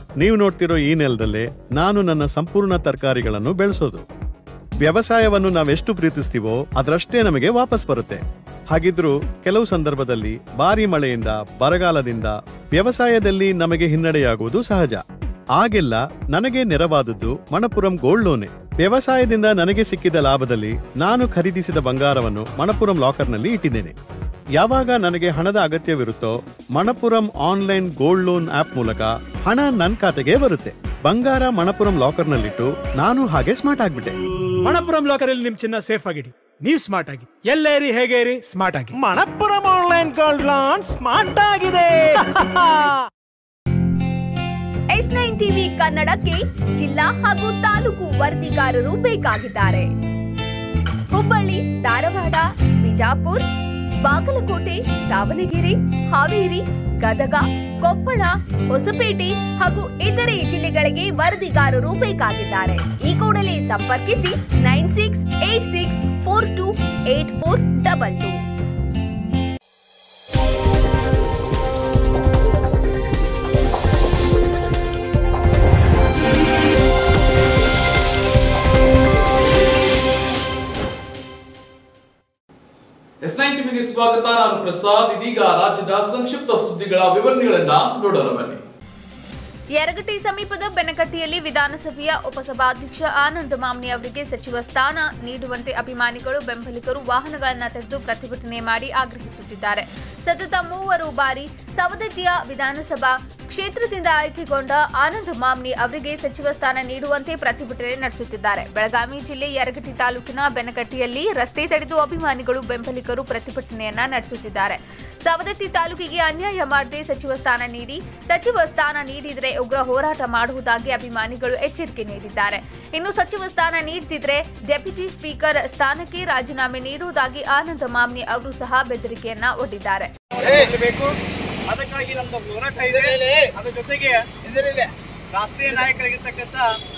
ನೀವು ನೋಡ್ತಿರೋ ಈ ನೆಲದಲ್ಲೇ ನಾನು ನನ್ನ ಸಂಪೂರ್ಣ ತರಕಾರಿಗಳನ್ನು ಬೆಳೆಸೋದು ವ್ಯವಸಾಯವನ್ನು ನಾವೆಷ್ಟು ಪ್ರೀತಿಸ್ತೀವೋ ಅದರಷ್ಟೇ ನಮಗೆ ವಾಪಸ್ ಬರುತ್ತೆ ಹಾಗಿದ್ರೂ ಕೆಲವು ಸಂದರ್ಭದಲ್ಲಿ ಭಾರಿ ಮಳೆಯಿಂದ ಬರಗಾಲದಿಂದ ವ್ಯವಸಾಯದಲ್ಲಿ ನಮಗೆ ಹಿನ್ನಡೆಯಾಗುವುದು ಸಹಜ ಆಗೆಲ್ಲ ನನಗೆ ನೆರವಾದದ್ದು ಮಣಪುರಂ ಗೋಲ್ಡ್ ಲೋನೆ ವ್ಯವಸಾಯದಿಂದ ನನಗೆ ಸಿಕ್ಕಿದ ಲಾಭದಲ್ಲಿ ನಾನು ಖರೀದಿಸಿದ ಬಂಗಾರವನ್ನು ಮಣಪುರಂ ಲಾಕರ್ನಲ್ಲಿ ಇಟ್ಟಿದ್ದೇನೆ ಯಾವಾಗ ನನಗೆ ಹಣದ ಅಗತ್ಯವಿರುತ್ತೋ Manappuram online gold loan app ಮೂಲಕ ಹಣ ನನ್ನ ಖಾತೆಗೆ ಬರುತ್ತೆ ಬಂಗಾರ ಮಣಪುರಂ ಲಾಕರ್ನಲ್ಲಿಟ್ಟು ನಾನು ಹಾಗೆ ಸ್ಮಾರ್ಟ್ ಆಗ್ಬಿಟ್ಟೆ ಮಣಪುರಂ ಲಾಕರ್ ಅಲ್ಲಿ ನಿಮ್ ಚಿನ್ನ ಸೇಫ್ ಆಗಿಡಿ ನೀವ್ ಸ್ಮಾರ್ಟ್ ಆಗಿ ಎಲ್ಲೇ ಇರಿ ಹೇಗೆ ಇರಿ ಸ್ಮಾರ್ಟ್ ಆಗಿ Manappuram online gold loan smart ಆಗಿದೆ ಎಸ್ ನೈನ್ ಟಿವಿ ಕನ್ನಡಕ್ಕೆ ಜಿಲ್ಲಾ ಹಾಗೂ ತಾಲೂಕು ವರದಿಗಾರರು ಬೇಕಾಗಿದ್ದಾರೆ ಹುಬ್ಬಳ್ಳಿ ಧಾರವಾಡ ಬಿಜಾಪುರ್ ಬಾಗಲಕೋಟೆ ದಾವಣಗೆರೆ ಹಾವೇರಿ ಗದಗ ಕೊಪ್ಪಳ ಹೊಸಪೇಟೆ ಹಾಗೂ ಇತರೆ ಜಿಲ್ಲೆಗಳಿಗೆ ವರದಿಗಾರರು ಬೇಕಾಗಿದ್ದಾರೆ ಈ ಕೂಡಲೇ ಸಂಪರ್ಕಿಸಿ nine six eight six four two eight four double two S nine ಟಿವಿಗೆ ಸ್ವಾಗತ ನಾನು ಪ್ರಸಾದ್ ಇದೀಗ ರಾಜ್ಯದ ಸಂಕ್ಷಿಪ್ತ ಸುದ್ದಿಗಳ ವಿವರಣೆಗಳನ್ನ ನೋಡೋಣ ಬನ್ನಿ ಯರಗಟ್ಟಿ ಸಮೀಪದ ಬೆನಕಟ್ಟಿಯಲ್ಲಿ ವಿಧಾನಸಭೆಯ ಉಪಸಭಾಧ್ಯಕ್ಷ ಆನಂದ್ ಮಾಮ್ನಿ ಅವರಿಗೆ ಸಚಿವ ಸ್ಥಾನ ನೀಡುವಂತೆ ಅಭಿಮಾನಿಗಳು ಬೆಂಬಲಿಗರು ವಾಹನಗಳನ್ನು ತಡೆದು ಪ್ರತಿಭಟನೆ ಮಾಡಿ ಆಗ್ರಹಿಸುತ್ತಿದ್ದಾರೆ ಸತತ ಮೂವರು ಬಾರಿ ಸವದತ್ತಿಯ ವಿಧಾನಸಭಾ ಕ್ಷೇತ್ರದಿಂದ ಆಯ್ಕೆಗೊಂಡ ಆನಂದ್ ಮಾಮ್ನಿ ಅವರಿಗೆ ಸಚಿವ ಸ್ಥಾನ ನೀಡುವಂತೆ ಪ್ರತಿಭಟನೆ ನಡೆಸುತ್ತಿದ್ದಾರೆ ಬೆಳಗಾವಿ ಜಿಲ್ಲೆ ಯರಗಟ್ಟಿ ತಾಲೂಕಿನ ಬೆನಕಟ್ಟಿಯಲ್ಲಿ ರಸ್ತೆ ತಡೆದು ಅಭಿಮಾನಿಗಳು ಬೆಂಬಲಿಗರು ಪ್ರತಿಭಟನೆಯನ್ನ ನಡೆಸುತ್ತಿದ್ದಾರೆ ಸವದತ್ತಿ ತಾಲೂಕಿಗೆ ಅನ್ಯಾಯ ಮಾಡದೆ ಸಚಿವ ಸ್ಥಾನ ನೀಡಿ ಸಚಿವ ಸ್ಥಾನ ನೀಡಿದರೆ ಉಗ್ರ ಹೋರಾಟ ಮಾಡುವುದಾಗಿ ಅಭಿಮಾನಿಗಳು ಎಚ್ಚರಿಕೆ ನೀಡಿದ್ದಾರೆ ಇನ್ನು ಸಚಿವ ಸ್ಥಾನ ನೀಡದಿದ್ರೆ ಡೆಪ್ಯೂಟಿ ಸ್ಪೀಕರ್ ಸ್ಥಾನಕ್ಕೆ ರಾಜೀನಾಮೆ ನೀಡುವುದಾಗಿ ಆನಂದ ಮಾಮ್ನಿ ಅವರು ಸಹ ಬೆದರಿಕೆಯನ್ನ ಒಡ್ಡಿದ್ದಾರೆ ಬೇಕು ಅದಕ್ಕಾಗಿ ನಮ್ದು ಹೋರಾಟ ಇದೆ ಅದ್ರ ಜೊತೆಗೆ ರಾಷ್ಟ್ರೀಯ ನಾಯಕರಾಗಿರ್ತಕ್ಕಂಥ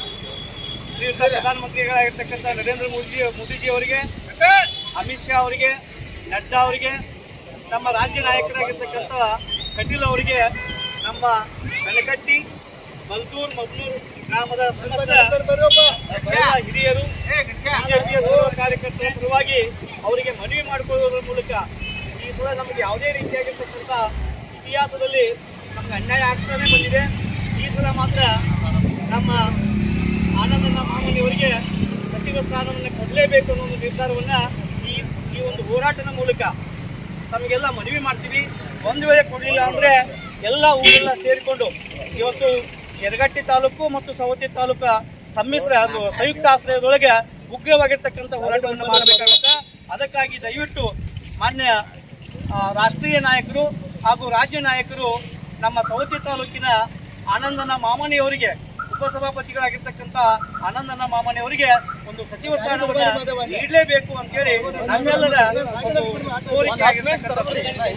ಶ್ರೀಯುತ ಪ್ರಧಾನಮಂತ್ರಿಗಳಾಗಿರ್ತಕ್ಕಂಥ ನರೇಂದ್ರ ಮೋದಿ ಮೋದಿಜಿ ಅವರಿಗೆ ಅಮಿತ್ ಶಾ ಅವರಿಗೆ ನಡ್ಡಾ ಅವರಿಗೆ ನಮ್ಮ ರಾಜ್ಯ ನಾಯಕರಾಗಿರ್ತಕ್ಕಂಥ ಕಟೀಲ್ ಅವರಿಗೆ ನಮ್ಮ ಬೆಳಗಟ್ಟಿ ಮಲ್ದೂರ್ ಮಗ್ನೂರ್ ಗ್ರಾಮದ ಸಮಸ್ತ ಎಲ್ಲ ಹಿರಿಯರು ಬಿಜೆಪಿಯ ಸರ್ವ ಕಾರ್ಯಕರ್ತರ ಪರವಾಗಿ ಅವರಿಗೆ ಮನವಿ ಮಾಡಿಕೊಳ್ಳುವುದರ ಮೂಲಕ ಈ ಸಲ ನಮಗೆ ಯಾವುದೇ ರೀತಿಯಾಗಿರ್ತಕ್ಕಂಥ ಇತಿಹಾಸದಲ್ಲಿ ನಮ್ಗೆ ಅನ್ಯಾಯ ಆಗ್ತಾನೆ ಬಂದಿದೆ ಈ ಸಲ ಮಾತ್ರ ನಮ್ಮ ಆನಂದನ ಮಾಮನಿಯವರಿಗೆ ಸಚಿವ ಸ್ಥಾನವನ್ನು ಕೊಡಲೇಬೇಕು ಅನ್ನೋ ಒಂದು ನಿರ್ಧಾರವನ್ನು ಈ ಈ ಒಂದು ಹೋರಾಟದ ಮೂಲಕ ತಮಗೆಲ್ಲ ಮನವಿ ಮಾಡ್ತೀವಿ ಒಂದು ವೇಳೆ ಕೊಡಲಿಲ್ಲ ಅಂದರೆ ಎಲ್ಲ ಊರೆಲ್ಲ ಸೇರಿಕೊಂಡು ಇವತ್ತು ಯರಗಟ್ಟಿ ತಾಲೂಕು ಮತ್ತು ಸವತಿ ತಾಲೂಕು ಸಮ್ಮಿಶ್ರ ಅದು ಸಂಯುಕ್ತ ಆಶ್ರಯದೊಳಗೆ ಉಗ್ರವಾಗಿರ್ತಕ್ಕಂಥ ಹೋರಾಟವನ್ನು ಮಾಡಬೇಕಾಗುತ್ತೆ ಅದಕ್ಕಾಗಿ ದಯವಿಟ್ಟು ಮಾನ್ಯ ಆ, ರಾಷ್ಟ್ರೀಯ ನಾಯಕರು ಹಾಗೂ ರಾಜ್ಯ ನಾಯಕರು ನಮ್ಮ ಸವತಿ ತಾಲೂಕಿನ ಆನಂದನ ಮಾಮನಿಯವರಿಗೆ ಉಪಸಭಾಪತಿಗಳಾಗಿರ್ತಕ್ಕಂಥ ಆನಂದನ ಮಾಮನಿಯವರಿಗೆ ಒಂದು ಸಚಿವ ಸ್ಥಾನವನ್ನು ನೀಡಲೇಬೇಕು ಅಂತೇಳಿ ನಮ್ಮೆಲ್ಲರ ಒಂದು ಕೋರಿಕೆ ಆಗಿರ್ತಕ್ಕಂಥದ್ದು.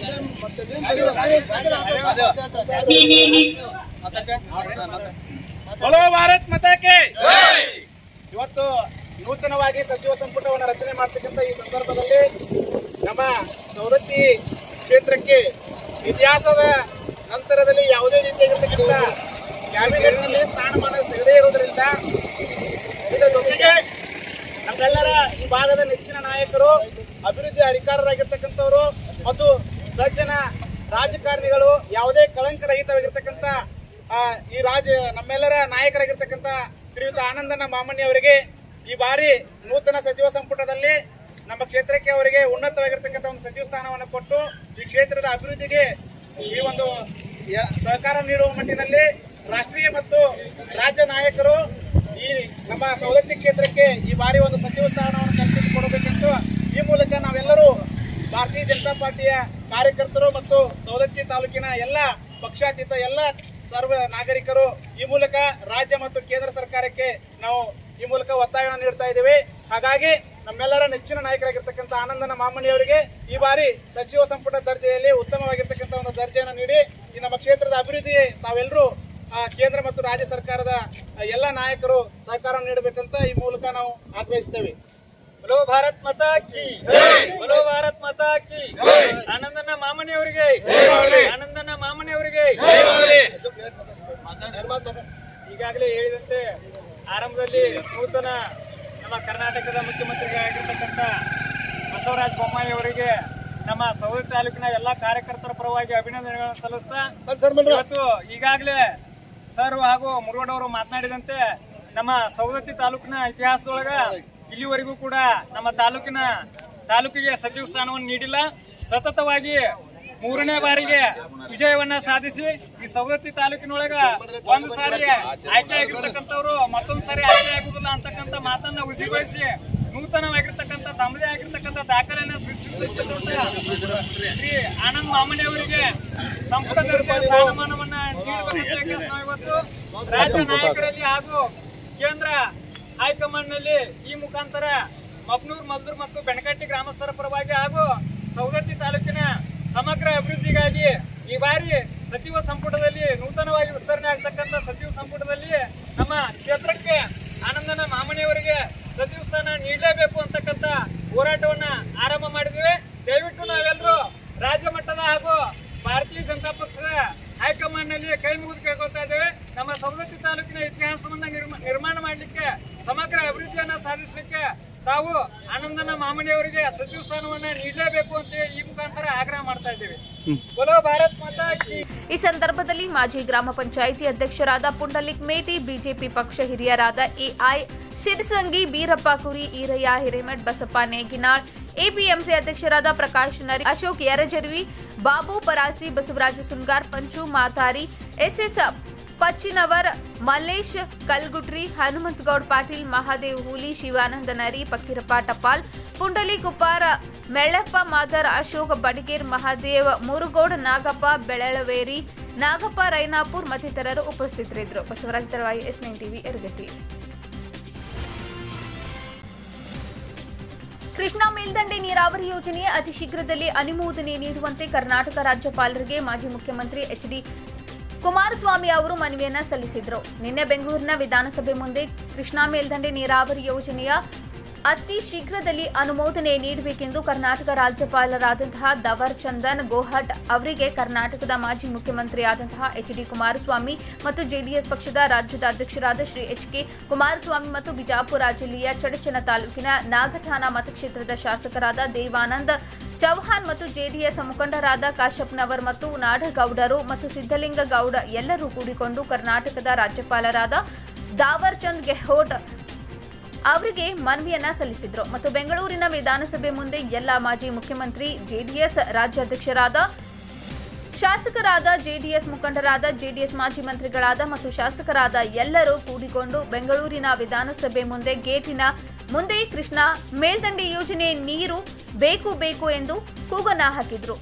ಬಲೋ ಭಾರತ್ ಮತಕ್ಕೆ ಇವತ್ತು ನೂತನವಾಗಿ ಸಚಿವ ಸಂಪುಟವನ್ನು ರಚನೆ ಮಾಡ್ತಕ್ಕಂಥ ಈ ಸಂದರ್ಭದಲ್ಲಿ ನಮ್ಮ ಸವದತ್ತಿ ಕ್ಷೇತ್ರಕ್ಕೆ ಇತಿಹಾಸದ ನಂತರದಲ್ಲಿ ಯಾವುದೇ ರೀತಿಯಾಗಿರ್ತಕ್ಕಂಥ ಕ್ಯಾಬಿನೆಟ್ನಲ್ಲಿ ಸ್ಥಾನಮಾನ ಸಿಗದೇ ಇರುವುದರಿಂದ ಇದರ ಜೊತೆಗೆ ನಮ್ಮೆಲ್ಲರ ಈ ಭಾಗದ ನೆಚ್ಚಿನ ನಾಯಕರು ಅಭಿವೃದ್ಧಿ ಅಧಿಕಾರರಾಗಿರ್ತಕ್ಕಂಥವರು ಮತ್ತು ಸಜ್ಜನ ರಾಜಕಾರಣಿಗಳು ಯಾವುದೇ ಕಳಂಕರಹಿತವಾಗಿರ್ತಕ್ಕಂಥ ಆ, ಈ ರಾಜ ನಮ್ಮೆಲ್ಲರ ನಾಯಕರಾಗಿರ್ತಕ್ಕಂಥ ಶ್ರೀಯುತ ಆನಂದನ ಮಾಮಣ್ಯ ಅವರಿಗೆ ಈ ಬಾರಿ ನೂತನ ಸಚಿವ ಸಂಪುಟದಲ್ಲಿ ನಮ್ಮ ಕ್ಷೇತ್ರಕ್ಕೆ ಅವರಿಗೆ ಉನ್ನತವಾಗಿರ್ತಕ್ಕಂಥ ಒಂದು ಸಚಿವ ಸ್ಥಾನವನ್ನು ಕೊಟ್ಟು ಈ ಕ್ಷೇತ್ರದ ಅಭಿವೃದ್ಧಿಗೆ ಈ ಒಂದು ಯ- ಸಹಕಾರ ನೀಡುವ ಮಟ್ಟಿನಲ್ಲಿ ರಾಷ್ಟ್ರೀಯ ಮತ್ತು ರಾಜ್ಯ ನಾಯಕರು ಈ ನಮ್ಮ ಸವದತ್ತಿ ಕ್ಷೇತ್ರಕ್ಕೆ ಈ ಬಾರಿ ಒಂದು ಸಚಿವ ಸ್ಥಾನವನ್ನು ಕಲ್ಪಿಸಿಕೊಡಬೇಕೆಂದು ಈ ಮೂಲಕ ನಾವೆಲ್ಲರೂ ಭಾರತೀಯ ಜನತಾ ಪಾರ್ಟಿಯ ಕಾರ್ಯಕರ್ತರು ಮತ್ತು ಸವದತ್ತಿ ತಾಲೂಕಿನ ಎಲ್ಲ ಪಕ್ಷಾತೀತ ಎಲ್ಲ ಸರ್ವ ನಾಗರಿಕರು ಈ ಮೂಲಕ ರಾಜ್ಯ ಮತ್ತು ಕೇಂದ್ರ ಸರ್ಕಾರಕ್ಕೆ ನಾವು ಈ ಮೂಲಕ ಒತ್ತಾಯವನ್ನು ನೀಡ್ತಾ ಇದ್ದೇವೆ ಹಾಗಾಗಿ ನಮ್ಮೆಲ್ಲರ ನೆಚ್ಚಿನ ನಾಯಕರಾಗಿರ್ತಕ್ಕಂಥ ಆನಂದನ ಮಾಮನಿ ಅವರಿಗೆ ಈ ಬಾರಿ ಸಚಿವ ಸಂಪುಟ ದರ್ಜೆಯಲ್ಲಿ ಉತ್ತಮವಾಗಿರ್ತಕ್ಕಂಥ ಒಂದು ದರ್ಜೆಯನ್ನು ನೀಡಿ ಈ ನಮ್ಮ ಕ್ಷೇತ್ರದ ಅಭಿವೃದ್ಧಿ ತಾವೆಲ್ಲರೂ ಆ, ಕೇಂದ್ರ ಮತ್ತು ರಾಜ್ಯ ಸರ್ಕಾರದ ಆ, ಎಲ್ಲ ನಾಯಕರು ಸಹಕಾರ ನೀಡಬೇಕಂತ ಈ ಮೂಲಕ ನಾವು ಆಗ್ರಹಿಸ್ತೇವೆ ಬಲೋ ಭಾರತ್ ಮಾತಾ ಕಿ ಬಲೋ ಭಾರತ್ ಮಾತಾ ಕಿ ಆನಂದನ ಮಾಮನಿ ಅವರಿಗೆ ಆನಂದನ ಮಾಮನಿ ಅವರಿಗೆ ಈಗಾಗಲೇ ಹೇಳಿದಂತೆ ಆರಂಭದಲ್ಲಿ ನೂತನ ನಮ್ಮ ಕರ್ನಾಟಕದ ಮುಖ್ಯಮಂತ್ರಿಗಳಾಗಿರ್ತಕ್ಕಂಥ ಬಸವರಾಜ ಬೊಮ್ಮಾಯಿ ಅವರಿಗೆ ನಮ್ಮ ಸವದತ್ತಿ ತಾಲೂಕಿನ ಎಲ್ಲಾ ಕಾರ್ಯಕರ್ತರ ಪರವಾಗಿ ಅಭಿನಂದನೆಗಳನ್ನು ಸಲ್ಲಿಸ್ತಾ ಇವತ್ತು ಈಗಾಗಲೇ ಸರ್ ಹಾಗೂ ಮುರುಗಡ್ ಅವರು ಮಾತನಾಡಿದಂತೆ ನಮ್ಮ ಸವದತ್ತಿ ತಾಲೂಕಿನ ಇತಿಹಾಸದೊಳಗ ಇಲ್ಲಿವರೆಗೂ ಕೂಡ ನಮ್ಮ ತಾಲೂಕಿನ ತಾಲೂಕಿಗೆ ಸಚಿವ ಸ್ಥಾನವನ್ನು ನೀಡಿಲ್ಲ ಸತತವಾಗಿ ಮೂರನೇ ಬಾರಿಗೆ ವಿಜಯವನ್ನ ಸಾಧಿಸಿ ಈ ಸವದತ್ತಿ ತಾಲೂಕಿನೊಳಗ ಒಂದು ಸಾರಿ ಆಯ್ಕೆ ಆಗಿರ್ತಕ್ಕಂಥವ್ರು ಮತ್ತೊಂದು ಸಾರಿ ಆಯ್ಕೆ ಆಗುದಿಲ್ಲ ಅಂತಕ್ಕಂಥ ಮಾತನ್ನ ಉಸಿಗೊಳಿಸಿ ನೂತನವಾಗಿರ್ತಕ್ಕಂಥ ತಮ್ಮದೇ ಆಗಿರ್ತಕ್ಕಂಥ ದಾಖಲೆಯನ್ನ ಸೃಷ್ಟಿಸಿರ್ತಕ್ಕಂಥ ಶ್ರೀ ಆನಂದ್ ಮಾಮನಿ ಅವರಿಗೆ ಸಂಪುಟ ದರ್ಜೆಯ ಸ್ಥಾನಮಾನವನ್ನ ನೀಡಬೇಕಂತ ಕೆಲಸ ನಾವು ಇವತ್ತು ರಾಜ್ಯ ನಾಯಕರಲ್ಲಿ ಹಾಗೂ ಕೇಂದ್ರ ಹೈಕಮಾಂಡ್ ನಲ್ಲಿ ಈ ಮುಖಾಂತರ ಮಬ್ನೂರ್ ಮಲ್ದೂರ್ ಮತ್ತು ಬೆನಕಟ್ಟಿ ಗ್ರಾಮಸ್ಥರ ಪರವಾಗಿ ಹಾಗೂ ಸವದತ್ತಿ ತಾಲೂಕಿನ ಸಮಗ್ರ ಅಭಿವೃದ್ಧಿಗಾಗಿ ಈ ಬಾರಿ ಸಚಿವ ಸಂಪುಟದಲ್ಲಿ ನೂತನವಾಗಿ ವಿಸ್ತರಣೆ ಆಗ್ತಕ್ಕಂಥ ಸಚಿವ ಸಂಪುಟದಲ್ಲಿ ನಮ್ಮ ಕ್ಷೇತ್ರಕ್ಕೆ ಆನಂದನ ಮಾಮಣಿಯವರಿಗೆ ಸಚಿವ ಸ್ಥಾನ ನೀಡಲೇಬೇಕು ಅಂತಕ್ಕಂಥ ಹೋರಾಟವನ್ನ ಆರಂಭ ಮಾಡಿದ್ದೇವೆ ದಯವಿಟ್ಟು ನಾವೆಲ್ಲರೂ ರಾಜ್ಯ ಮಟ್ಟದ ಹಾಗೂ ಭಾರತೀಯ ಜನತಾ ಪಕ್ಷದ ಹೈಕಮಾಂಡ್ ನಲ್ಲಿ ಕೈ ಮುಗಿದು ಕೇಳ್ಕೊತಾ ಇದ್ದೇವೆ ನಮ್ಮ ಸವದತ್ತಿ ತಾಲೂಕಿನ ಇತಿಹಾಸವನ್ನ ನಿರ್ಮ- ನಿರ್ಮಾಣ ಮಾಡಲಿಕ್ಕೆ ಸಮಗ್ರ ಅಭಿವೃದ್ಧಿಯನ್ನ ಸಾಧಿಸಲಿಕ್ಕೆ ತಾವು ಆನಂದನ ಮಾಮನಿ ಅವರಿಗೆ ಸಚಿವ ಸ್ಥಾನವನ್ನ ನೀಡಲೇಬೇಕು ಅಂತ ಈ ಮುಖಾಂತರ ಆಗ್ರಹ ಮಾಡ್ತಾ ಇದ್ದೇವೆ बोलो ಭಾರತ್ ಮಾತಾ ಕಿ ಈ ಸಂದರ್ಭದಲ್ಲಿ ಮಾಜಿ ಗ್ರಾಮ ಪಂಚಾಯಿತಿ ಅಧ್ಯಕ್ಷರಾದ ಪುಂಡಲಿಕ್ ಮೇಟಿ ಬಿಜೆಪಿ ಪಕ್ಷ ಹಿರಿಯರಾದ ಎಐ ಶಿರಸಂಗಿ ಬೀರಪ್ಪ ಕುರಿ ಈರಯ್ಯ ಹಿರೇಮಠ್ ಬಸಪ್ಪ ನೇಗಿನಾಳ್ ಎಪಿಎಂಸಿ ಅಧ್ಯಕ್ಷರಾದ ಪ್ರಕಾಶ್ ನರಿ ಅಶೋಕ್ ಯರಜರ್ವಿ ಬಾಬು ಪರಾಸಿ ಬಸವರಾಜ ಸುನ್ಗಾರ್ ಪಂಚು ಮಾತಾರಿ ಎಸ್ಎಸ್ ಪಚ್ಚಿನವರ್ ಮಲ್ಲೇಶ್ ಕಲ್ಗುಟ್ರಿ ಹನುಮಂತಗೌಡ್ ಪಾಟೀಲ್ ಮಹಾದೇವ್ ಹೂಲಿ ಶಿವಾನಂದ ನರಿ ಫಕೀರಪ್ಪ ಟಪಾಲ್ ಪುಂಡಲಿ ಕುಪ್ಪಾರ ಮೆಳ್ಳಪ್ಪ ಮಾದರ್ ಅಶೋಕ್ ಬಡಿಗೇರ್ ಮಹಾದೇವ್ ಮುರುಗೋಡ್ ನಾಗಪ್ಪ ಬೆಳಳವೇರಿ ನಾಗಪ್ಪ ರೈನಾಪುರ್ ಮತ್ತಿತರರು ಉಪಸ್ಥಿತರಿದ್ದರು Basavaraja Talawai S nine TV ಎರಗತಿ ಕೃಷ್ಣಾ ಮೇಲ್ದಂಡೆ ನೀರಾವರಿ ಯೋಜನೆಯ ಅತಿ ಶೀಘ್ರದಲ್ಲಿ ಅನುಮೋದನೆ ನೀಡುವಂತೆ ಕರ್ನಾಟಕ ರಾಜ್ಯಪಾಲರಿಗೆ ಮಾಜಿ ಮುಖ್ಯಮಂತ್ರಿ ಎಚ್ ಡಿ ಕುಮಾರಸ್ವಾಮಿ ಅವರು ಮನವಿಯನ್ನ ಸಲ್ಲಿಸಿದರು ನಿನ್ನೆ ಬೆಂಗಳೂರಿನ ವಿಧಾನಸಭೆ ಮುಂದೆ ಕೃಷ್ಣಾ ಮೇಲ್ದಂಡೆ ನೀರಾವರಿ ಯೋಜನೆಯ ಅತಿ ಶೀಘ್ರದಲ್ಲಿ ಅನುಮೋದನೆ ನೀಡಬೇಕೆಂದು ಕರ್ನಾಟಕ ರಾಜ್ಯಪಾಲರಾದಂತಹ ದವರ್ ಚಂದನ್ ಗೋಹಟ್ ಅವರಿಗೆ ಕರ್ನಾಟಕದ ಮಾಜಿ ಮುಖ್ಯಮಂತ್ರಿಯಾದಂತಹ ಎಚ್ ಡಿ ಕುಮಾರಸ್ವಾಮಿ ಮತ್ತು ಜೆಡಿಎಸ್ ಪಕ್ಷದ ರಾಜ್ಯದ ಅಧ್ಯಕ್ಷರಾದ ಶ್ರೀ ಎಚ್ ಕೆ ಕುಮಾರಸ್ವಾಮಿ ಮತ್ತು ಬಿಜಾಪುರ ಜಿಲ್ಲೆಯ ಚಡಚಣ ತಾಲೂಕಿನ ನಾಗಠಾಣ ಮತಕ್ಷೇತ್ರದ ಶಾಸಕರಾದ ದೇವಾನಂದ್ ಚೌಹಾಣ್ ಮತ್ತು ಜೆಡಿಎಸ್ ಮುಖಂಡರಾದ ಕಾಶಪ್ಪನವರ್ ಮತ್ತು ನಾಡಗೌಡರು ಮತ್ತು ಸಿದ್ದಲಿಂಗ ಗೌಡ ಎಲ್ಲರೂ ಕೂಡಿಕೊಂಡು ಕರ್ನಾಟಕದ ರಾಜ್ಯಪಾಲರಾದ ದಾವರ್ ಚಂದ್ ಗೆಹ್ಲೋಟ್ ಅವರಿಗೆ ಮನವಿಯನ್ನ ಸಲ್ಲಿಸಿದ್ರು ಮತ್ತು ಬೆಂಗಳೂರಿನ ವಿಧಾನಸಭೆ ಮುಂದೆ ಎಲ್ಲ ಮಾಜಿ ಮುಖ್ಯಮಂತ್ರಿ ಜೆಡಿಎಸ್ ರಾಜ್ಯಾಧ್ಯಕ್ಷರಾದ ಶಾಸಕರಾದ ಜೆಡಿಎಸ್ ಮುಖಂಡರಾದ ಜೆಡಿಎಸ್ ಮಾಜಿ ಮಂತ್ರಿಗಳಾದ ಮತ್ತು ಶಾಸಕರಾದ ಎಲ್ಲರೂ ಕೂಡಿಕೊಂಡು ಬೆಂಗಳೂರಿನ ವಿಧಾನಸಭೆ ಮುಂದೆ ಗೇಟಿನ ಮುಂದೆ ಕೃಷ್ಣ ಮೇಲ್ದಂಡೆ ಯೋಜನೆ ನೀರು ಬೇಕು ಬೇಕು ಎಂದು ಕೂಗನ್ನ ಹಾಕಿದ್ರು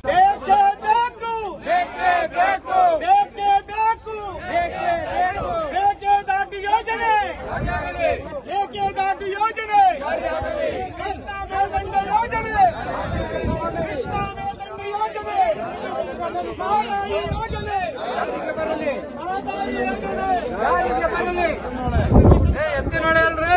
ಮೇಕೆದಾಟು ಯೋಜನೆ ಮೇಕೆದಾಟು ಯೋಜನೆ ಕೃಷ್ಣ ಮೇಲ್ದಂಡ ಯೋಜನೆ ಕೃಷ್ಣ ಮೇಲ್ದಂಡ ಯೋಜನೆ ಮಹದಾಯಿ ಯೋಜನೆ ಮಹದಾಯಿ ಯೋಜನೆ ಯಾರಿಗೆ ಬರಲಿ ಎತ್ತಿ ನೋಡಿ ಅಲ್ರಿ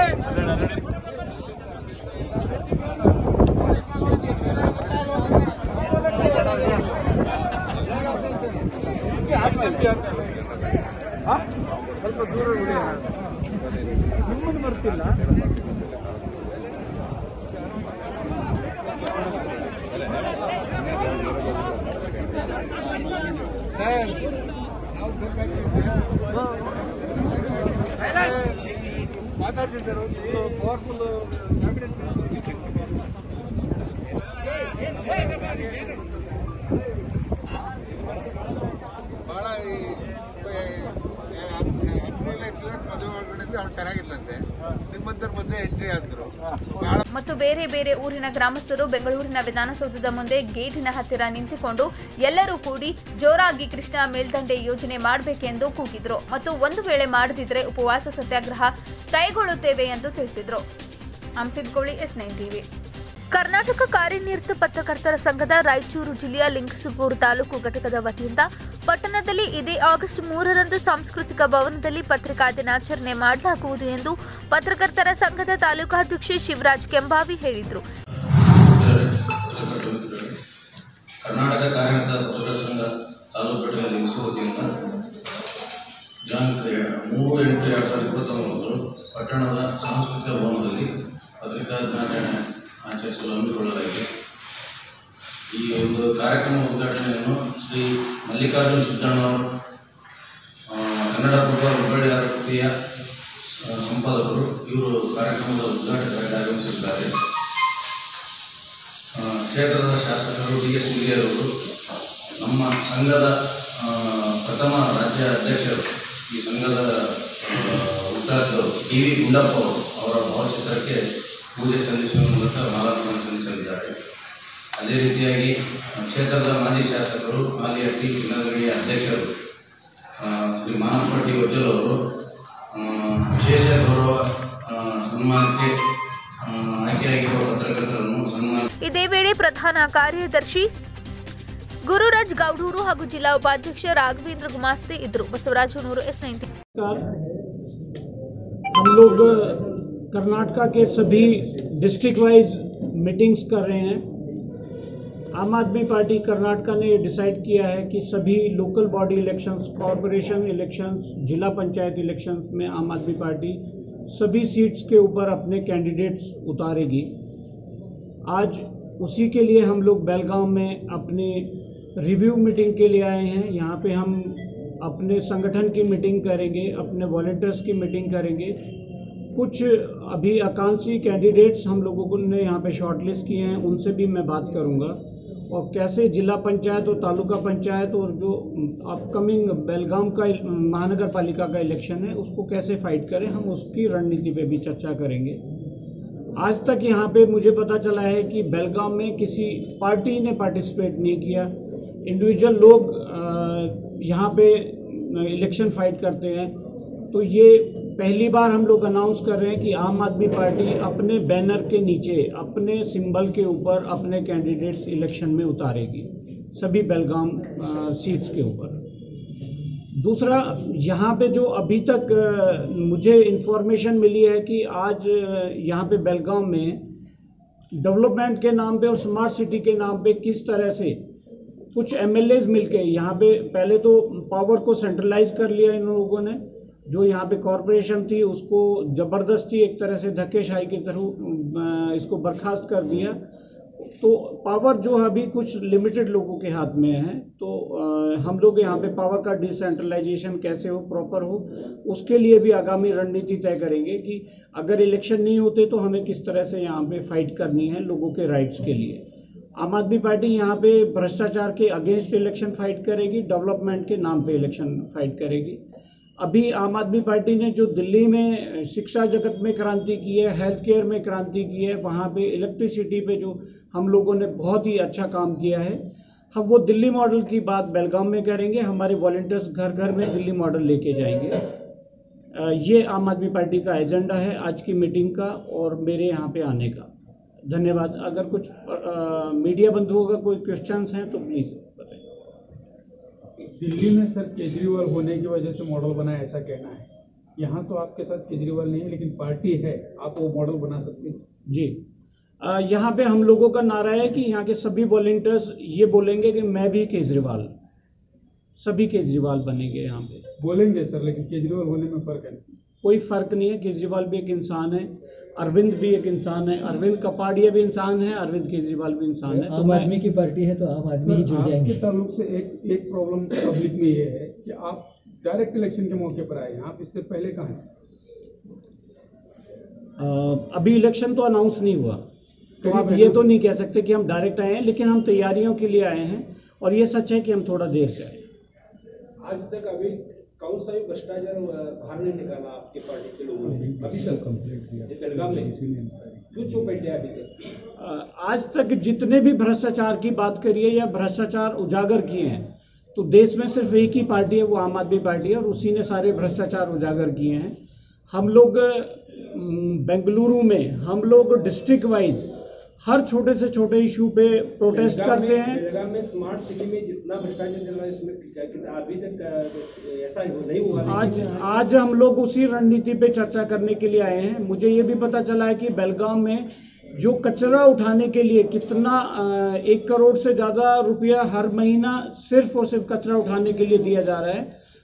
ಚೆನ್ನಾಗಿಲ್ಲಂತೆ ನಿಮ್ಮಂತರ ಮೊದಲೇ ಎಂಟ್ರಿ ಆದ್ರು ಮತ್ತು ಬೇರೆ ಬೇರೆ ಊರಿನ ಗ್ರಾಮಸ್ಥರು ಬೆಂಗಳೂರಿನ ವಿಧಾನಸೌಧದ ಮುಂದೆ ಗೇಟಿನ ಹತ್ತಿರ ನಿಂತುಕೊಂಡು ಎಲ್ಲರೂ ಕೂಡಿ ಜೋರಾಗಿ ಕೃಷ್ಣ ಮೇಲ್ದಂಡೆ ಯೋಜನೆ ಮಾಡಬೇಕೆಂದು ಕೂಗಿದ್ರು ಮತ್ತು ಒಂದು ವೇಳೆ ಮಾಡದಿದ್ರೆ ಉಪವಾಸ ಸತ್ಯಾಗ್ರಹ ಕೈಗೊಳ್ಳುತ್ತೇವೆ ಎಂದು ತಿಳಿಸಿದ್ರು Amsid Goli S nine TV Karnataka ಕಾರ್ಯನಿರತ ಪತ್ರಕರ್ತರ ಸಂಘದ ರಾಯಚೂರು ಜಿಲ್ಲೆಯ ಲಿಂಗಸುಗೂರು ತಾಲೂಕು ಘಟಕದ ವತಿಯಿಂದ ಪಟ್ಟಣದಲ್ಲಿ ಇದೇ ಆಗಸ್ಟ್ ಮೂರರಂದು ಸಾಂಸ್ಕೃತಿಕ ಭವನದಲ್ಲಿ ಪತ್ರಿಕಾ ದಿನಾಚರಣೆ ಮಾಡಲಾಗುವುದು ಎಂದು ಪತ್ರಕರ್ತರ ಸಂಘದ ತಾಲೂಕಾಧ್ಯಕ್ಷ ಶಿವರಾಜ್ ಕೆಂಬಾವಿ ಹೇಳಿದರು ಕರ್ನಾಟಕ ಕಾರ್ಯಕರ್ತರ ಪತ್ರಕರ್ತರ ಸಂಘ ತಾಲೂಕು ಘಟಕ ಲಿಂಗ್ಸು ವತಿಯಿಂದ ದಿನಾಂಕ ಮೂರು ಎಂಟು ಎರಡು ಸಾವಿರದ ಇಪ್ಪತ್ತೊಂಬತ್ತು ಪಟ್ಟಣದ ಸಾಂಸ್ಕೃತಿಕ ಭವನದಲ್ಲಿ ಪತ್ರಿಕಾ ದಿನಾಚರಣೆ ಆಚರಿಸಲು ಹಮ್ಮಿಕೊಳ್ಳಲಾಗಿದೆ ಈ ಒಂದು ಕಾರ್ಯಕ್ರಮ ಉದ್ಘಾಟನೆಯನ್ನು ಶ್ರೀ ಮಲ್ಲಿಕಾರ್ಜುನ್ ಸಿದ್ದಣ್ಣವರು ಆ, ಕನ್ನಡ ಪ್ರಭ ಹುಬ್ಬಳ್ಳಿ ಆರತಿಯ ಆ, ಸಂಪಾದಕರು ಇವರು ಕಾರ್ಯಕ್ರಮದ ಉದ್ಘಾಟಕರಾಗಿ ಆಗಮಿಸಿದ್ದಾರೆ ಆ, ಕ್ಷೇತ್ರದ ಶಾಸಕರು ಡಿ ಎಸ್ ಅವರು ನಮ್ಮ ಸಂಘದ ಆ, ಪ್ರಥಮ ರಾಜ್ಯ ಅಧ್ಯಕ್ಷರು ಈ ಸಂಘದ ಉದ್ಘಾಟಕರು ಡಿ ವಿ ಗುಂಡಪ್ಪ ಅವರು ಅವರ ಭಾವಚಿತ್ರಕ್ಕೆ ಪೂಜೆ ಸಲ್ಲಿಸುವ ಮೂಲಕ ಮಾಲಾರ್ಪಣೆ ಸಲ್ಲಿಸಲಿದ್ದಾರೆ ಅದೇ ರೀತಿಯಾಗಿ ಆ, ಕ್ಷೇತ್ರದ ಮಾಜಿ ಶಾಸಕರು ಹಾಲಿಯ ಟಿ ಚಿನ್ನದಗಡಿಯ ಅಧ್ಯಕ್ಷರು ಆ, ಶ್ರೀ ಮಾನಪ್ಪ ಟಿ ವಜ್ಜಲ್ ಅವರು ಆ, ವಿಶೇಷ ಗೌರವ ಆ, ಸನ್ಮಾನಕ್ಕೆ ಆ, ಆಯ್ಕೆಯಾಗಿರುವ ಪತ್ರಕರ್ತರನ್ನು ಸನ್ಮಾನ ಇದೇ ವೇಳೆ ಪ್ರಧಾನ ಕಾರ್ಯದರ್ಶಿ ಗುರುರಾಜ್ ಗೌಡೂರು ಹಾಗೂ ಜಿಲ್ಲಾ ಉಪಾಧ್ಯಕ್ಷ ರಾಘವೇಂದ್ರ ಗುಮಾಸ್ತೆ ಇದ್ದರು ಬಸವರಾಜನೂರು ಎಸ್ ನೈನ್ಟಿ हम लोग कर्नाटका के सभी डिस्ट्रिक्ट वाइज मीटिंग्स कर रहे हैं आम आदमी पार्टी कर्नाटका ने डिसाइड किया है कि सभी local body elections corporation elections जिला पंचायत इलेक्शंस में आम आदमी पार्टी सभी सीट्स के ऊपर अपने कैंडिडेट्स उतारेगी आज उसी के लिए हम लोग बेलगांव में अपनी रिव्यू मीटिंग के लिए आए हैं यहाँ पे हम अपने संगठन की मीटिंग करेंगे अपने वॉलेंटियर्स की मीटिंग करेंगे कुछ अभी आकांक्षी कैंडिडेट्स हम लोगों को ने यहाँ पे शॉर्टलिस्ट किए हैं उनसे भी मैं बात करूँगा और कैसे जिला पंचायत और तालुका पंचायत और जो अपकमिंग बेलगाम का महानगर पालिका का इलेक्शन है उसको कैसे फाइट करें हम उसकी रणनीति पे भी चर्चा करेंगे आज तक यहाँ पे मुझे पता चला है कि बेलगाम में किसी पार्टी ने पार्टिसिपेट नहीं किया इंडिविजुअल लोग अ, यहाँ पे इलेक्शन फाइट करते हैं तो ये पहली बार हम लोग अनाउंस कर रहे हैं कि आम आदमी पार्टी अपने बैनर के नीचे अपने सिंबल के ऊपर अपने कैंडिडेट्स इलेक्शन में उतारेगी सभी बेलगाम अ, सीट्स के ऊपर दूसरा यहाँ पे जो अभी तक अ, मुझे इन्फॉर्मेशन मिली है कि आज अ, यहाँ पे बेलगांव में डेवलपमेंट के नाम पे और स्मार्ट सिटी के नाम पे किस तरह से कुछ एमएलएज मिलके यहाँ पे पहले तो पावर को सेंट्रलाइज कर लिया इन लोगों ने जो यहाँ पे कॉरपोरेशन थी उसको जबरदस्ती एक तरह से धक्केशाही के थ्रू अ, इसको बर्खास्त कर दिया तो पावर जो है अभी कुछ लिमिटेड लोगों के हाथ में है तो अ, हम लोग यहाँ पे पावर का डिसेंट्रलाइजेशन कैसे हो प्रॉपर हो उसके लिए भी आगामी रणनीति तय करेंगे कि अगर इलेक्शन नहीं होते तो हमें किस तरह से यहाँ पे फाइट करनी है लोगों के राइट्स के लिए आम आदमी पार्टी यहाँ पे भ्रष्टाचार के अगेंस्ट इलेक्शन फाइट करेगी डेवलपमेंट के नाम पे इलेक्शन फाइट करेगी अभी आम आदमी पार्टी ने जो दिल्ली में शिक्षा जगत में क्रांति की है हेल्थ केयर में क्रांति की है वहाँ पे इलेक्ट्रिसिटी पे जो हम लोगों ने बहुत ही अच्छा काम किया है हम वो दिल्ली मॉडल की बात बेलगाम में करेंगे हमारे वॉलेंटियर्स घर घर में दिल्ली मॉडल लेके जाएंगे अ, ये आम आदमी पार्टी का एजेंडा है आज की मीटिंग का और मेरे यहाँ पे आने का धन्यवाद अगर कुछ अ, मीडिया बंधुओं का कोई क्वेश्चंस हैं तो प्लीज़ बताएं दिल्ली में सर केजरीवाल होने की वजह से मॉडल बना है ऐसा कहना है यहाँ तो आपके साथ केजरीवाल नहीं है लेकिन पार्टी है आप वो मॉडल बना सकते हैं जी अ, यहाँ पे हम लोगों का नारा है कि यहाँ के सभी वॉलेंटियर्स ये बोलेंगे कि मैं भी केजरीवाल सभी केजरीवाल बनेंगे यहाँ पे बोलेंगे सर लेकिन केजरीवाल होने में फर्क है कोई फर्क नहीं है केजरीवाल भी एक इंसान है अरविंद भी एक इंसान है अरविंद कपाड़िया भी इंसान है अरविंद केजरीवाल भी इंसान है तो आम मैं आदमी की पार्टी है तो आम आदमी ही जुड़ आपके जाएंगे ताल्लुक से एक एक प्रॉब्लम पब्लिक में ये है कि आप डायरेक्ट इलेक्शन के मौके पर आए हैं आप इससे पहले कहाँ हैं अ, अभी इलेक्शन तो अनाउंस नहीं हुआ तो आप ये तो नहीं कह सकते कि हम डायरेक्ट आए हैं लेकिन हम तैयारियों के लिए आए हैं और ये सच है कि हम थोड़ा देर से आए हैं। आज तक अभी कौन सा भी भ्रष्टाचार अ, बाहर नहीं निकाला आपके पार्टी के लोगों ने अभी तक कंप्लीट किया ये बेलगाम में क्यों चुप बैठे हैं अभी तक अ, आज तक जितने भी भ्रष्टाचार की बात करिए या भ्रष्टाचार उजागर किए हैं तो देश में सिर्फ एक ही पार्टी है वो आम आदमी पार्टी है और उसी ने सारे भ्रष्टाचार उजागर किए हैं हम लोग अम, बेंगलुरु में हम लोग डिस्ट्रिक्ट वाइज हर छोटे से छोटे इशू पे प्रोटेस्ट बेलगाम करते में- हैं बेलगाम में स्मार्ट सिटी में जितना भ्रष्टाचार चल रहा है इसमें क्या- क्या- अभी तक अ, ऐसा नहीं हुआ आज लेकिन- आज हम लोग उसी रणनीति पे चर्चा करने के लिए आए हैं मुझे ये भी पता चला है कि बेलगाम में जो कचरा उठाने के लिए कितना अ, एक करोड़ से ज़्यादा रुपया हर महीना सिर्फ और सिर्फ कचरा उठाने के लिए दिया जा रहा है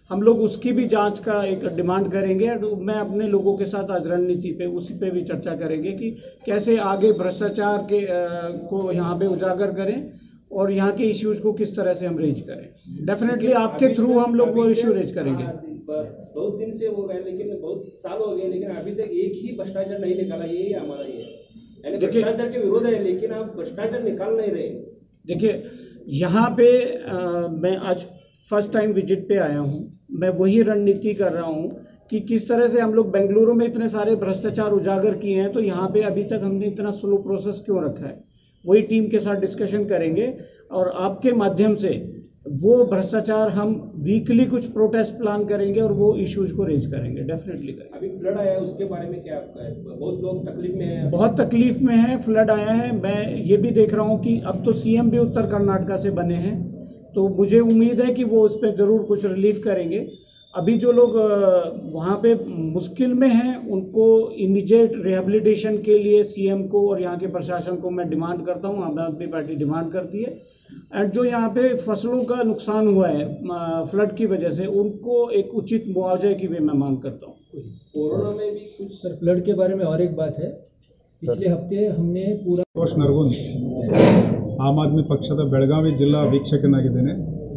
हम लोग उसकी भी जांच का एक डिमांड करेंगे और मैं अपने लोगों के साथ आज रणनीति पे उसी पे भी चर्चा करेंगे कि कैसे आगे भ्रष्टाचार के अ, को यहाँ पे उजागर करें और यहाँ के इश्यूज को किस तरह से हम रेज करें डेफिनेटली आपके थ्रू हम लोग वो इश्यू रेज करेंगे बहुत दिन से हो गए लेकिन बहुत साल हो गए लेकिन अभी तक एक ही भ्रष्टाचार नहीं निकाला यही हमारा ये है यानी देखिए- भ्रष्टाचार के विरोध है लेकिन आप भ्रष्टाचार निकाल नहीं रहे देखिए यहाँ पे अ, मैं आज फर्स्ट टाइम विजिट पे आया हूँ मैं वही रणनीति कर रहा हूँ कि किस तरह से हम लोग बेंगलुरु में इतने सारे भ्रष्टाचार उजागर किए हैं तो यहाँ पे अभी तक हमने इतना स्लो प्रोसेस क्यों रखा है वही टीम के साथ डिस्कशन करेंगे और आपके माध्यम से वो भ्रष्टाचार हम वीकली कुछ प्रोटेस्ट प्लान करेंगे और वो इश्यूज को रेज करेंगे डेफिनेटली करेंगे अभी फ्लड आया है उसके बारे में क्या आपका है बहुत लोग तकलीफ में है बहुत तकलीफ में है फ्लड आया है मैं ये भी देख रहा हूँ कि अब तो सीएम भी उत्तर कर्नाटका से बने हैं तो मुझे उम्मीद है कि वो उस पर ज़रूर कुछ रिलीफ करेंगे अभी जो लोग अ, वहाँ पे मुश्किल में हैं उनको इमीडिएट रिहेबिलिटेशन के लिए सीएम को और यहाँ के प्रशासन को मैं डिमांड करता हूँ आम आदमी पार्टी डिमांड करती है एंड जो यहाँ पे फसलों का नुकसान हुआ है फ्लड की वजह से उनको एक उचित मुआवजे की भी मैं मांग करता हूँ कोरोना में भी कुछ सर फ्लड के बारे में और एक बात है पिछले हफ्ते हमने पूरा ಘೋಷ್ ನರಗುಂದ್ ಆಮ್ ಆದ್ಮಿ ಪಕ್ಷದ ಬೆಳಗಾವಿ ಜಿಲ್ಲಾ ವೀಕ್ಷಕನಾಗಿದ್ದೇನೆ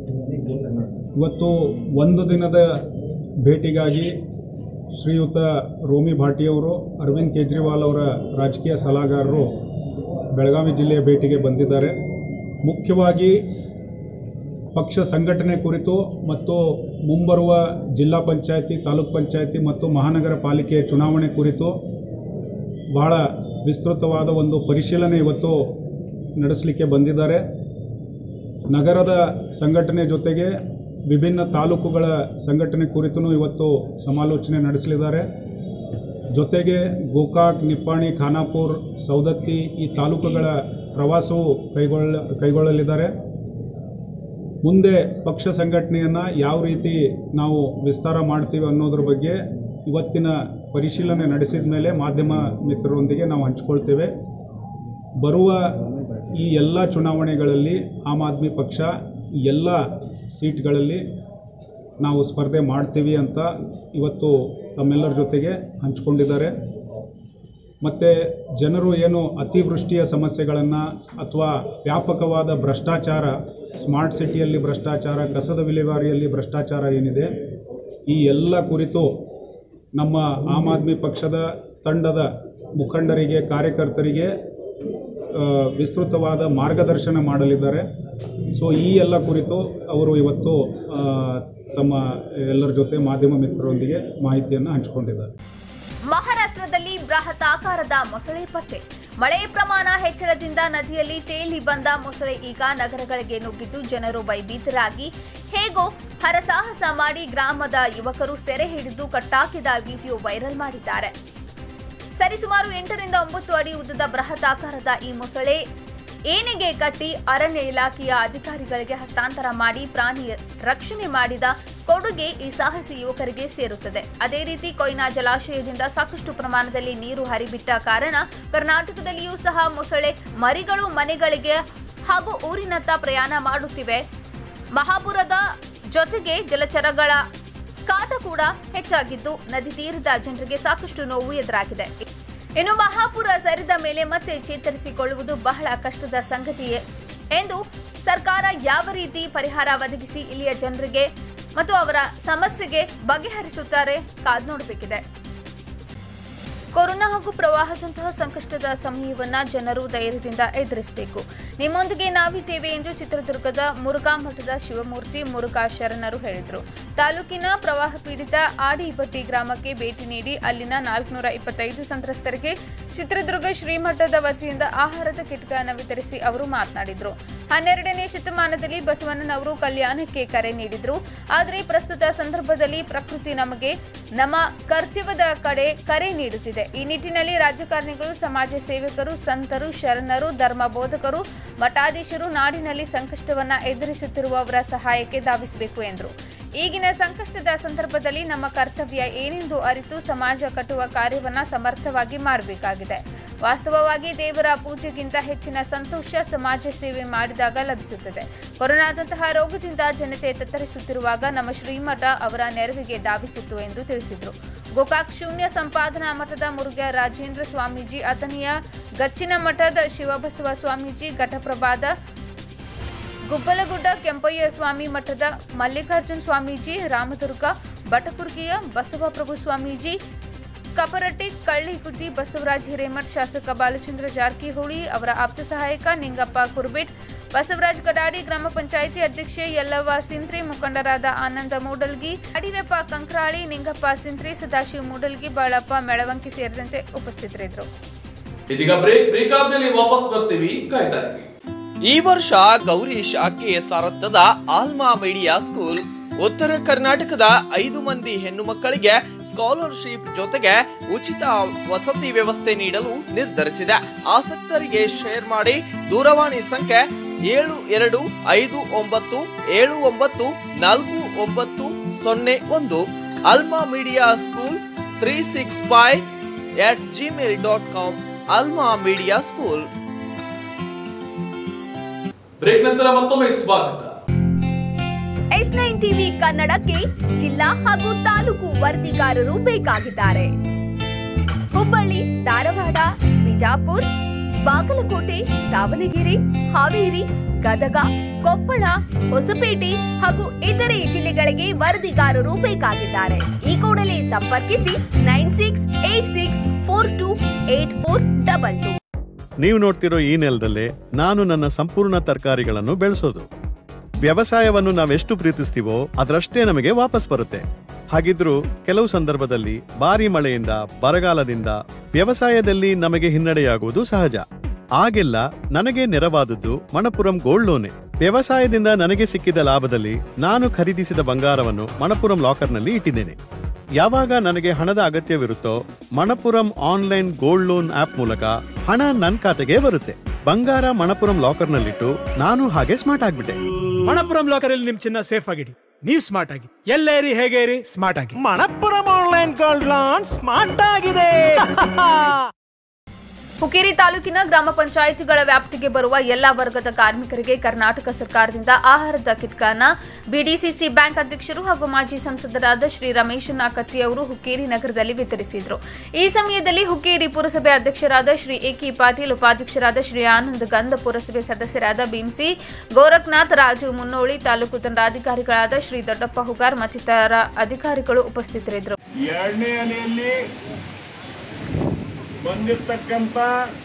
ಇವತ್ತು ಒಂದು ದಿನದ ಭೇಟಿಗಾಗಿ ಶ್ರೀಯುತ ರೋಮಿ ಭಾಟಿಯವರು ಅರವಿಂದ್ ಕೇಜ್ರಿವಾಲ್ ಅವರ ರಾಜಕೀಯ ಸಲಹೆಗಾರರು ಬೆಳಗಾವಿ ಜಿಲ್ಲೆಯ ಭೇಟಿಗೆ ಬಂದಿದ್ದಾರೆ ಮುಖ್ಯವಾಗಿ ಪಕ್ಷ ಸಂಘಟನೆ ಕುರಿತು ಮತ್ತು ಮುಂಬರುವ ಜಿಲ್ಲಾ ಪಂಚಾಯತಿ ತಾಲೂಕ್ ಪಂಚಾಯತಿ ಮತ್ತು ಮಹಾನಗರ ಪಾಲಿಕೆಯ ಚುನಾವಣೆ ಕುರಿತು ಬಹಳ ವಿಸ್ತೃತವಾದ ಒಂದು ಪರಿಶೀಲನೆ ಇವತ್ತು ನಡೆಸಲಿಕ್ಕೆ ಬಂದಿದ್ದಾರೆ ನಗರದ ಸಂಘಟನೆ ಜೊತೆಗೆ ವಿಭಿನ್ನ ತಾಲೂಕುಗಳ ಸಂಘಟನೆ ಕುರಿತು ಇವತ್ತು ಸಮಾಲೋಚನೆ ನಡೆಸಲಿದ್ದಾರೆ ಜೊತೆಗೆ ಗೋಕಾಕ್ ನಿಪ್ಪಾಣಿ ಖಾನಾಪುರ್ ಸೌದತ್ತಿ ಈ ತಾಲೂಕುಗಳ ಪ್ರವಾಸವೂ ಕೈಗೊಳ್ಳ ಕೈಗೊಳ್ಳಲಿದ್ದಾರೆ ಮುಂದೆ ಪಕ್ಷ ಸಂಘಟನೆಯನ್ನು ಯಾವ ರೀತಿ ನಾವು ವಿಸ್ತಾರ ಮಾಡ್ತೀವಿ ಅನ್ನೋದ್ರ ಬಗ್ಗೆ ಇವತ್ತಿನ ಪರಿಶೀಲನೆ ನಡೆಸಿದ ಮೇಲೆ ಮಾಧ್ಯಮ ಮಿತ್ರರೊಂದಿಗೆ ನಾವು ಹಂಚ್ಕೊಳ್ತೇವೆ ಬರುವ ಈ ಎಲ್ಲ ಚುನಾವಣೆಗಳಲ್ಲಿ ಆಮ್ ಆದ್ಮಿ ಪಕ್ಷ ಎಲ್ಲ ಸೀಟ್ಗಳಲ್ಲಿ ನಾವು ಸ್ಪರ್ಧೆ ಮಾಡ್ತೀವಿ ಅಂತ ಇವತ್ತು ತಮ್ಮೆಲ್ಲರ ಜೊತೆಗೆ ಹಂಚ್ಕೊಂಡಿದ್ದಾರೆ ಮತ್ತು ಜನರು ಏನು ಅತಿವೃಷ್ಟಿಯ ಸಮಸ್ಯೆಗಳನ್ನು ಅಥವಾ ವ್ಯಾಪಕವಾದ ಭ್ರಷ್ಟಾಚಾರ ಸ್ಮಾರ್ಟ್ ಸಿಟಿಯಲ್ಲಿ ಭ್ರಷ್ಟಾಚಾರ ಕಸದ ವಿಲೇವಾರಿಯಲ್ಲಿ ಭ್ರಷ್ಟಾಚಾರ ಏನಿದೆ ಈ ಎಲ್ಲ ಕುರಿತು ನಮ್ಮ ಆಮ್ ಆದ್ಮಿ ಪಕ್ಷದ ತಂಡದ ಮುಖಂಡರಿಗೆ ಕಾರ್ಯಕರ್ತರಿಗೆ ಆ, ವಿಸ್ತೃತವಾದ ಮಾರ್ಗದರ್ಶನ ಮಾಡಲಿದ್ದಾರೆ ಸೊ ಈ ಎಲ್ಲ ಕುರಿತು ಅವರು ಇವತ್ತು ಆ, ತಮ್ಮ ಎಲ್ಲರ ಜೊತೆ ಮಾಧ್ಯಮ ಮಿತ್ರರೊಂದಿಗೆ ಮಾಹಿತಿಯನ್ನು ಹಂಚಿಕೊಂಡಿದ್ದಾರೆ ಮಹಾರಾಷ್ಟ್ರದಲ್ಲಿ ಬೃಹತ್ ಆಕಾರದ ಮೊಸಳೆ ಪತ್ತೆ ಮಳೆ ಪ್ರಮಾಣ ಹೆಚ್ಚಳದಿಂದ ನದಿಯಲ್ಲಿ ತೇಲಿ ಬಂದ ಮೊಸಳೆ ಈಗ ನಗರಗಳಿಗೆ ನುಗ್ಗಿದ್ದು ಜನರು ಭಯಭೀತರಾಗಿ ಹೇಗೋ ಹರಸಾಹಸ ಮಾಡಿ ಗ್ರಾಮದ ಯುವಕರು ಸೆರೆ ಹಿಡಿದು ಕಟ್ಟಾಕಿದ ವಿಡಿಯೋ ವೈರಲ್ ಮಾಡಿದ್ದಾರೆ ಸರಿಸುಮಾರು ಎಂಟರಿಂದ ಒಂಬತ್ತು ಅಡಿ ಉದ್ದದ ಬೃಹತ್ ಆಕಾರದ ಈ ಮೊಸಳೆ ಏನೆಗೆ ಕಟ್ಟಿ ಅರಣ್ಯ ಇಲಾಖೆಯ ಅಧಿಕಾರಿಗಳಿಗೆ ಹಸ್ತಾಂತರ ಮಾಡಿ ಪ್ರಾಣಿ ರಕ್ಷಣೆ ಮಾಡಿದ ಕೊಡುಗೆ ಈ ಸಾಹಸಿ ಯುವಕರಿಗೆ ಸೇರುತ್ತದೆ ಅದೇ ರೀತಿ ಕೊಯ್ನಾ ಜಲಾಶಯದಿಂದ ಸಾಕಷ್ಟು ಪ್ರಮಾಣದಲ್ಲಿ ನೀರು ಹರಿಬಿಟ್ಟ ಕಾರಣ ಕರ್ನಾಟಕದಲ್ಲಿಯೂ ಸಹ ಮೊಸಳೆ ಮರಿಗಳು ಮನೆಗಳಿಗೆ ಹಾಗೂ ಊರಿನತ್ತ ಪ್ರಯಾಣ ಮಾಡುತ್ತಿವೆ ಮಹಾಪುರದ ಜೊತೆಗೆ ಜಲಚರಗಳ ಕಾಟ ಕೂಡ ಹೆಚ್ಚಾಗಿದ್ದು ನದಿ ತೀರದ ಜನರಿಗೆ ಸಾಕಷ್ಟು ನೋವು ಎದುರಾಗಿದೆ ಇನ್ನು ಮಹಾಪುರ ಸರಿದ ಮೇಲೆ ಮತ್ತೆ ಚೇತರಿಸಿಕೊಳ್ಳುವುದು ಬಹಳ ಕಷ್ಟದ ಸಂಗತಿಯೇ ಎಂದು ಸರ್ಕಾರ ಯಾವ ರೀತಿ ಪರಿಹಾರ ಒದಗಿಸಿ ಇಲ್ಲಿಯ ಜನರಿಗೆ ಮತ್ತು ಅವರ ಸಮಸ್ಯೆಗೆ ಬಗೆಹರಿಸುತ್ತಾರೆ ಕಾದ್ ನೋಡಬೇಕಿದೆ ಕೊರೋನಾ ಹಾಗೂ ಪ್ರವಾಹದಂತಹ ಸಂಕಷ್ಟದ ಸಮಯವನ್ನ ಜನರು ಧೈರ್ಯದಿಂದ ಎದುರಿಸಬೇಕು ನಿಮ್ಮೊಂದಿಗೆ ನಾವಿದ್ದೇವೆ ಎಂದು ಚಿತ್ರದುರ್ಗದ ಮುರುಘಾ ಮಠದ ಶಿವಮೂರ್ತಿ ಮುರುಘಾ ಶರಣರು ಹೇಳಿದರು ತಾಲೂಕಿನ ಪ್ರವಾಹ ಪೀಡಿತ ಆಡಿಬಟ್ಟಿ ಗ್ರಾಮಕ್ಕೆ ಭೇಟಿ ನೀಡಿ ಅಲ್ಲಿನ ನಾಲ್ಕುನೂರ ಇಪ್ಪತ್ತೈದು ಸಂತ್ರಸ್ತರಿಗೆ ಚಿತ್ರದುರ್ಗ ಶ್ರೀಮಠದ ವತಿಯಿಂದ ಆಹಾರದ ಕಿಟ್ಗಳನ್ನು ವಿತರಿಸಿ ಅವರು ಮಾತನಾಡಿದರು ಹನ್ನೆರಡನೇ ಶತಮಾನದಲ್ಲಿ ಬಸವಣ್ಣನವರು ಕಲ್ಯಾಣಕ್ಕೆ ಕರೆ ನೀಡಿದ್ರು ಆದರೆ ಪ್ರಸ್ತುತ ಸಂದರ್ಭದಲ್ಲಿ ಪ್ರಕೃತಿ ನಮಗೆ ನಮ್ಮ ಕರ್ತವ್ಯದ ಕಡೆ ಕರೆ ನೀಡುತ್ತಿದೆ ಈ ನಿಟ್ಟಿನಲ್ಲಿ ರಾಜಕಾರಣಿಗಳು ಸಮಾಜ ಸೇವಕರು ಸಂತರು ಶರಣರು ಧರ್ಮ ಬೋಧಕರು ಮಠಾಧೀಶರು ನಾಡಿನಲ್ಲಿ ಸಂಕಷ್ಟವನ್ನ ಎದುರಿಸುತ್ತಿರುವವರ ಸಹಾಯಕ್ಕೆ ಧಾವಿಸಬೇಕು ಎಂದರು ಈಗಿನ ಸಂಕಷ್ಟದ ಸಂದರ್ಭದಲ್ಲಿ ನಮ್ಮ ಕರ್ತವ್ಯ ಏನೆಂದು ಅರಿತು ಸಮಾಜ ಕಟ್ಟುವ ಕಾರ್ಯವನ್ನ ಸಮರ್ಥವಾಗಿ ಮಾಡಬೇಕಾಗಿದೆ ವಾಸ್ತವವಾಗಿ ದೇವರ ಪೂಜೆಗಿಂತ ಹೆಚ್ಚಿನ ಸಂತೋಷ ಸಮಾಜ ಸೇವೆ ಮಾಡಿದಾಗ ಲಭಿಸುತ್ತದೆ ಕೊರೋನಾದಂತಹ ರೋಗದಿಂದ ಜನತೆ ತತ್ತರಿಸುತ್ತಿರುವಾಗ ನಮ್ಮ ಶ್ರೀಮಠ ಅವರ ನೆರವಿಗೆ ಧಾವಿಸಿತ್ತು ಎಂದು ತಿಳಿಸಿದರು ಗೋಕಾಕ್ ಶೂನ್ಯ ಸಂಪಾದನಾ ಮಠದ ಮುರುಘಾ ರಾಜೇಂದ್ರ ಸ್ವಾಮೀಜಿ ಅಥಣಿಯ ಗಚ್ಚಿನ ಮಠದ ಶಿವಬಸವ ಸ್ವಾಮೀಜಿ ಘಟಪ್ರಭಾದ ಗುಬ್ಬಲಗುಡ್ಡ ಕೆಂಪಯ್ಯ ಸ್ವಾಮಿ ಮಠದ ಮಲ್ಲಿಕಾರ್ಜುನ ಸ್ವಾಮೀಜಿ ರಾಮದುರ್ಗ ಬಟಕುರ್ಗಿಯ ಬಸವಪ್ರಭು ಸ್ವಾಮೀಜಿ ಕಪರಟ್ಟಿ ಕಳ್ಳಿಗುದ್ದಿ ಬಸವರಾಜ್ ಹಿರೇಮಠ್ ಶಾಸಕ ಬಾಲಚಂದ್ರ ಜಾರಕಿಹೊಳಿ ಅವರ ಆಪ್ತ ಸಹಾಯಕ ನಿಂಗಪ್ಪ ಕುರ್ಬೇಟ್ ಬಸವರಾಜ್ ಗಡಾಡಿ ಗ್ರಾಮ ಪಂಚಾಯಿತಿ ಅಧ್ಯಕ್ಷೆ ಯಲ್ಲವ್ವ ಸಿಂತ್ರಿ ಮುಖಂಡರಾದ ಆನಂದ ಮೂಡಲ್ಗಿ ಅಡಿವೆಪ್ಪ ಕಂಕ್ರಾಳಿ ನಿಂಗಪ್ಪ ಸಿಂತ್ರಿ ಸದಾಶಿವ ಮೂಡಲ್ಗಿ ಬಾಳಪ್ಪ ಮೆಳವಂಕಿ ಸೇರಿದಂತೆ ಉಪಸ್ಥಿತರಿದ್ದರು ಇದೀಗ ಬ್ರೇಕ್ ಬ್ರೇಕ್ ಆದ್ಮೇಲೆ ವಾಪಸ್ ಬರ್ತೀವಿ ಕಾಯ್ತಾ ಇರಿ ಈ ವರ್ಷ ಗೌರೀಶ್ ಕೆಎಸ್ ಆರತ್ತದ ಆಲ್ಮಾ ಮೀಡಿಯಾ ಸ್ಕೂಲ್ ಉತ್ತರ ಕರ್ನಾಟಕದ ಐದು ಮಂದಿ ಹೆಣ್ಣು ಮಕ್ಕಳಿಗೆ ಸ್ಕಾಲರ್ಶಿಪ್ ಜೊತೆಗೆ ಉಚಿತ ವಸತಿ ವ್ಯವಸ್ಥೆ ನೀಡಲು ನಿರ್ಧರಿಸಿದೆ ಆಸಕ್ತರಿಗೆ ಶೇರ್ ಮಾಡಿ ದೂರವಾಣಿ ಸಂಖ್ಯೆ ಏಳು ಎರಡು ಐದು ಒಂಬತ್ತು ಏಳು ಒಂಬತ್ತು ನಾಲ್ಕು ಒಂಬತ್ತು ಸೊನ್ನೆ ಒಂದು Alma media school three six five at Gmail dot com Alma media school break ನಂತರ ಮತ್ತೊಮ್ಮೆ ಸ್ವಾಗತ ಎಸ್ ನೈನ್ ಟಿವಿ ಕನ್ನಡಕ್ಕೆ ಜಿಲ್ಲಾ ಹಾಗೂ ತಾಲೂಕು ವರದಿಗಾರರು ಬೇಕಾಗಿದ್ದಾರೆ ಹುಬ್ಬಳ್ಳಿ ಧಾರವಾಡ ಬಿಜಾಪುರ ಬಾಗಲಕೋಟೆ ದಾವಣಗೆರೆ ಹಾವೇರಿ ಗದಗ ಕೊಪ್ಪಳ ಹೊಸಪೇಟೆ ಹಾಗೂ ಇತರೆ ಜಿಲ್ಲೆಗಳಿಗೆ ವರದಿಗಾರರು ಬೇಕಾಗಿದ್ದಾರೆ ಈ ಕೂಡಲೇ ಸಂಪರ್ಕಿಸಿ nine six eight six four two eight four double two ನೀವು ನೋಡ್ತಿರೋ ಈ ನೆಲದಲ್ಲೇ ನಾನು ನನ್ನ ಸಂಪೂರ್ಣ ತರಕಾರಿಗಳನ್ನು ಬೆಳೆಸೋದು ವ್ಯವಸಾಯವನ್ನು ನಾವೆಷ್ಟು ಪ್ರೀತಿಸ್ತೀವೋ ಅದರಷ್ಟೇ ನಮಗೆ ವಾಪಸ್ ಬರುತ್ತೆ ಹಾಗಿದ್ರೂ ಕೆಲವು ಸಂದರ್ಭದಲ್ಲಿ ಭಾರಿ ಮಳೆಯಿಂದ ಬರಗಾಲದಿಂದ ವ್ಯವಸಾಯದಲ್ಲಿ ನಮಗೆ ಹಿನ್ನಡೆಯಾಗುವುದು ಸಹಜ ಆಗೆಲ್ಲ ನನಗೆ ನೆರವಾದದ್ದು ಮಣಪುರಂ ಗೋಲ್ಡ್ ಲೋನೆ ವ್ಯವಸಾಯದಿಂದ ನನಗೆ ಸಿಕ್ಕಿದ ಲಾಭದಲ್ಲಿ ನಾನು ಖರೀದಿಸಿದ ಬಂಗಾರವನ್ನು ಮಣಪುರಂ ಲಾಕರ್ನಲ್ಲಿ ಇಟ್ಟಿದ್ದೇನೆ ಯಾವಾಗ ನನಗೆ ಹಣದ ಅಗತ್ಯವಿರುತ್ತೋ Manappuram online gold loan app ಮೂಲಕ ಹಣ ನನ್ನ ಖಾತೆಗೆ ಬರುತ್ತೆ ಬಂಗಾರ ಮಣಪುರಂ ಲಾಕರ್ನಲ್ಲಿಟ್ಟು ನಾನು ಹಾಗೆ ಸ್ಮಾರ್ಟ್ ಆಗ್ಬಿಟ್ಟೆ ಮಣಪುರಂ ಲಾಕರ್ ಅಲ್ಲಿ ನಿಮ್ ಚಿನ್ನ ಸೇಫ್ ಆಗಿಡಿ ನೀವು ಸ್ಮಾರ್ಟ್ ಆಗಿ ಎಲ್ಲೇ ಇರಿ ಹೇಗೆ ಇರಿ ಸ್ಮಾರ್ಟ್ ಆಗಿ Manappuram online gold loan smart ಆಗಿದೆ ಹುಕ್ಕೇರಿ ತಾಲೂಕಿನ ಗ್ರಾಮ ಪಂಚಾಯಿತಿಗಳ ವ್ಯಾಪ್ತಿಗೆ ಬರುವ ಎಲ್ಲಾ ವರ್ಗದ ಕಾರ್ಮಿಕರಿಗೆ ಕರ್ನಾಟಕ ಸರ್ಕಾರದಿಂದ ಆಹಾರದ ಕಿಟ್ಗಳನ್ನ ಬಿಡಿಸಿಸಿ ಬ್ಯಾಂಕ್ ಅಧ್ಯಕ್ಷರು ಹಾಗೂ ಮಾಜಿ ಸಂಸದರಾದ ಶ್ರೀ ರಮೇಶ್ ನಾಕತ್ತಿ ಅವರು ಹುಕ್ಕೇರಿ ನಗರದಲ್ಲಿ ವಿತರಿಸಿದರು ಈ ಸಮಯದಲ್ಲಿ ಹುಕ್ಕೇರಿ ಪುರಸಭೆ ಅಧ್ಯಕ್ಷರಾದ ಶ್ರೀ ಎಕಿ ಪಾಟೀಲ್ ಉಪಾಧ್ಯಕ್ಷರಾದ ಶ್ರೀ ಆನಂದ್ ಗಂಧ ಪುರಸಭೆ ಸದಸ್ಯರಾದ ಭೀಮ್ಸಿ ಗೋರಖ್ನಾಥ್ ರಾಜು ಮುನ್ನೋಳಿ ತಾಲೂಕು ದಂಡಾಧಿಕಾರಿಗಳಾದ ಶ್ರೀ ದೊಡ್ಡಪ್ಪ ಹುಗಾರ್ ಮತ್ತಿತರ ಅಧಿಕಾರಿಗಳು ಉಪಸ್ಥಿತರಿದ್ದರು ಎರಡನೇ ಅಲೆಯಲ್ಲಿ ಬಂದಿರತಕ್ಕಂಥ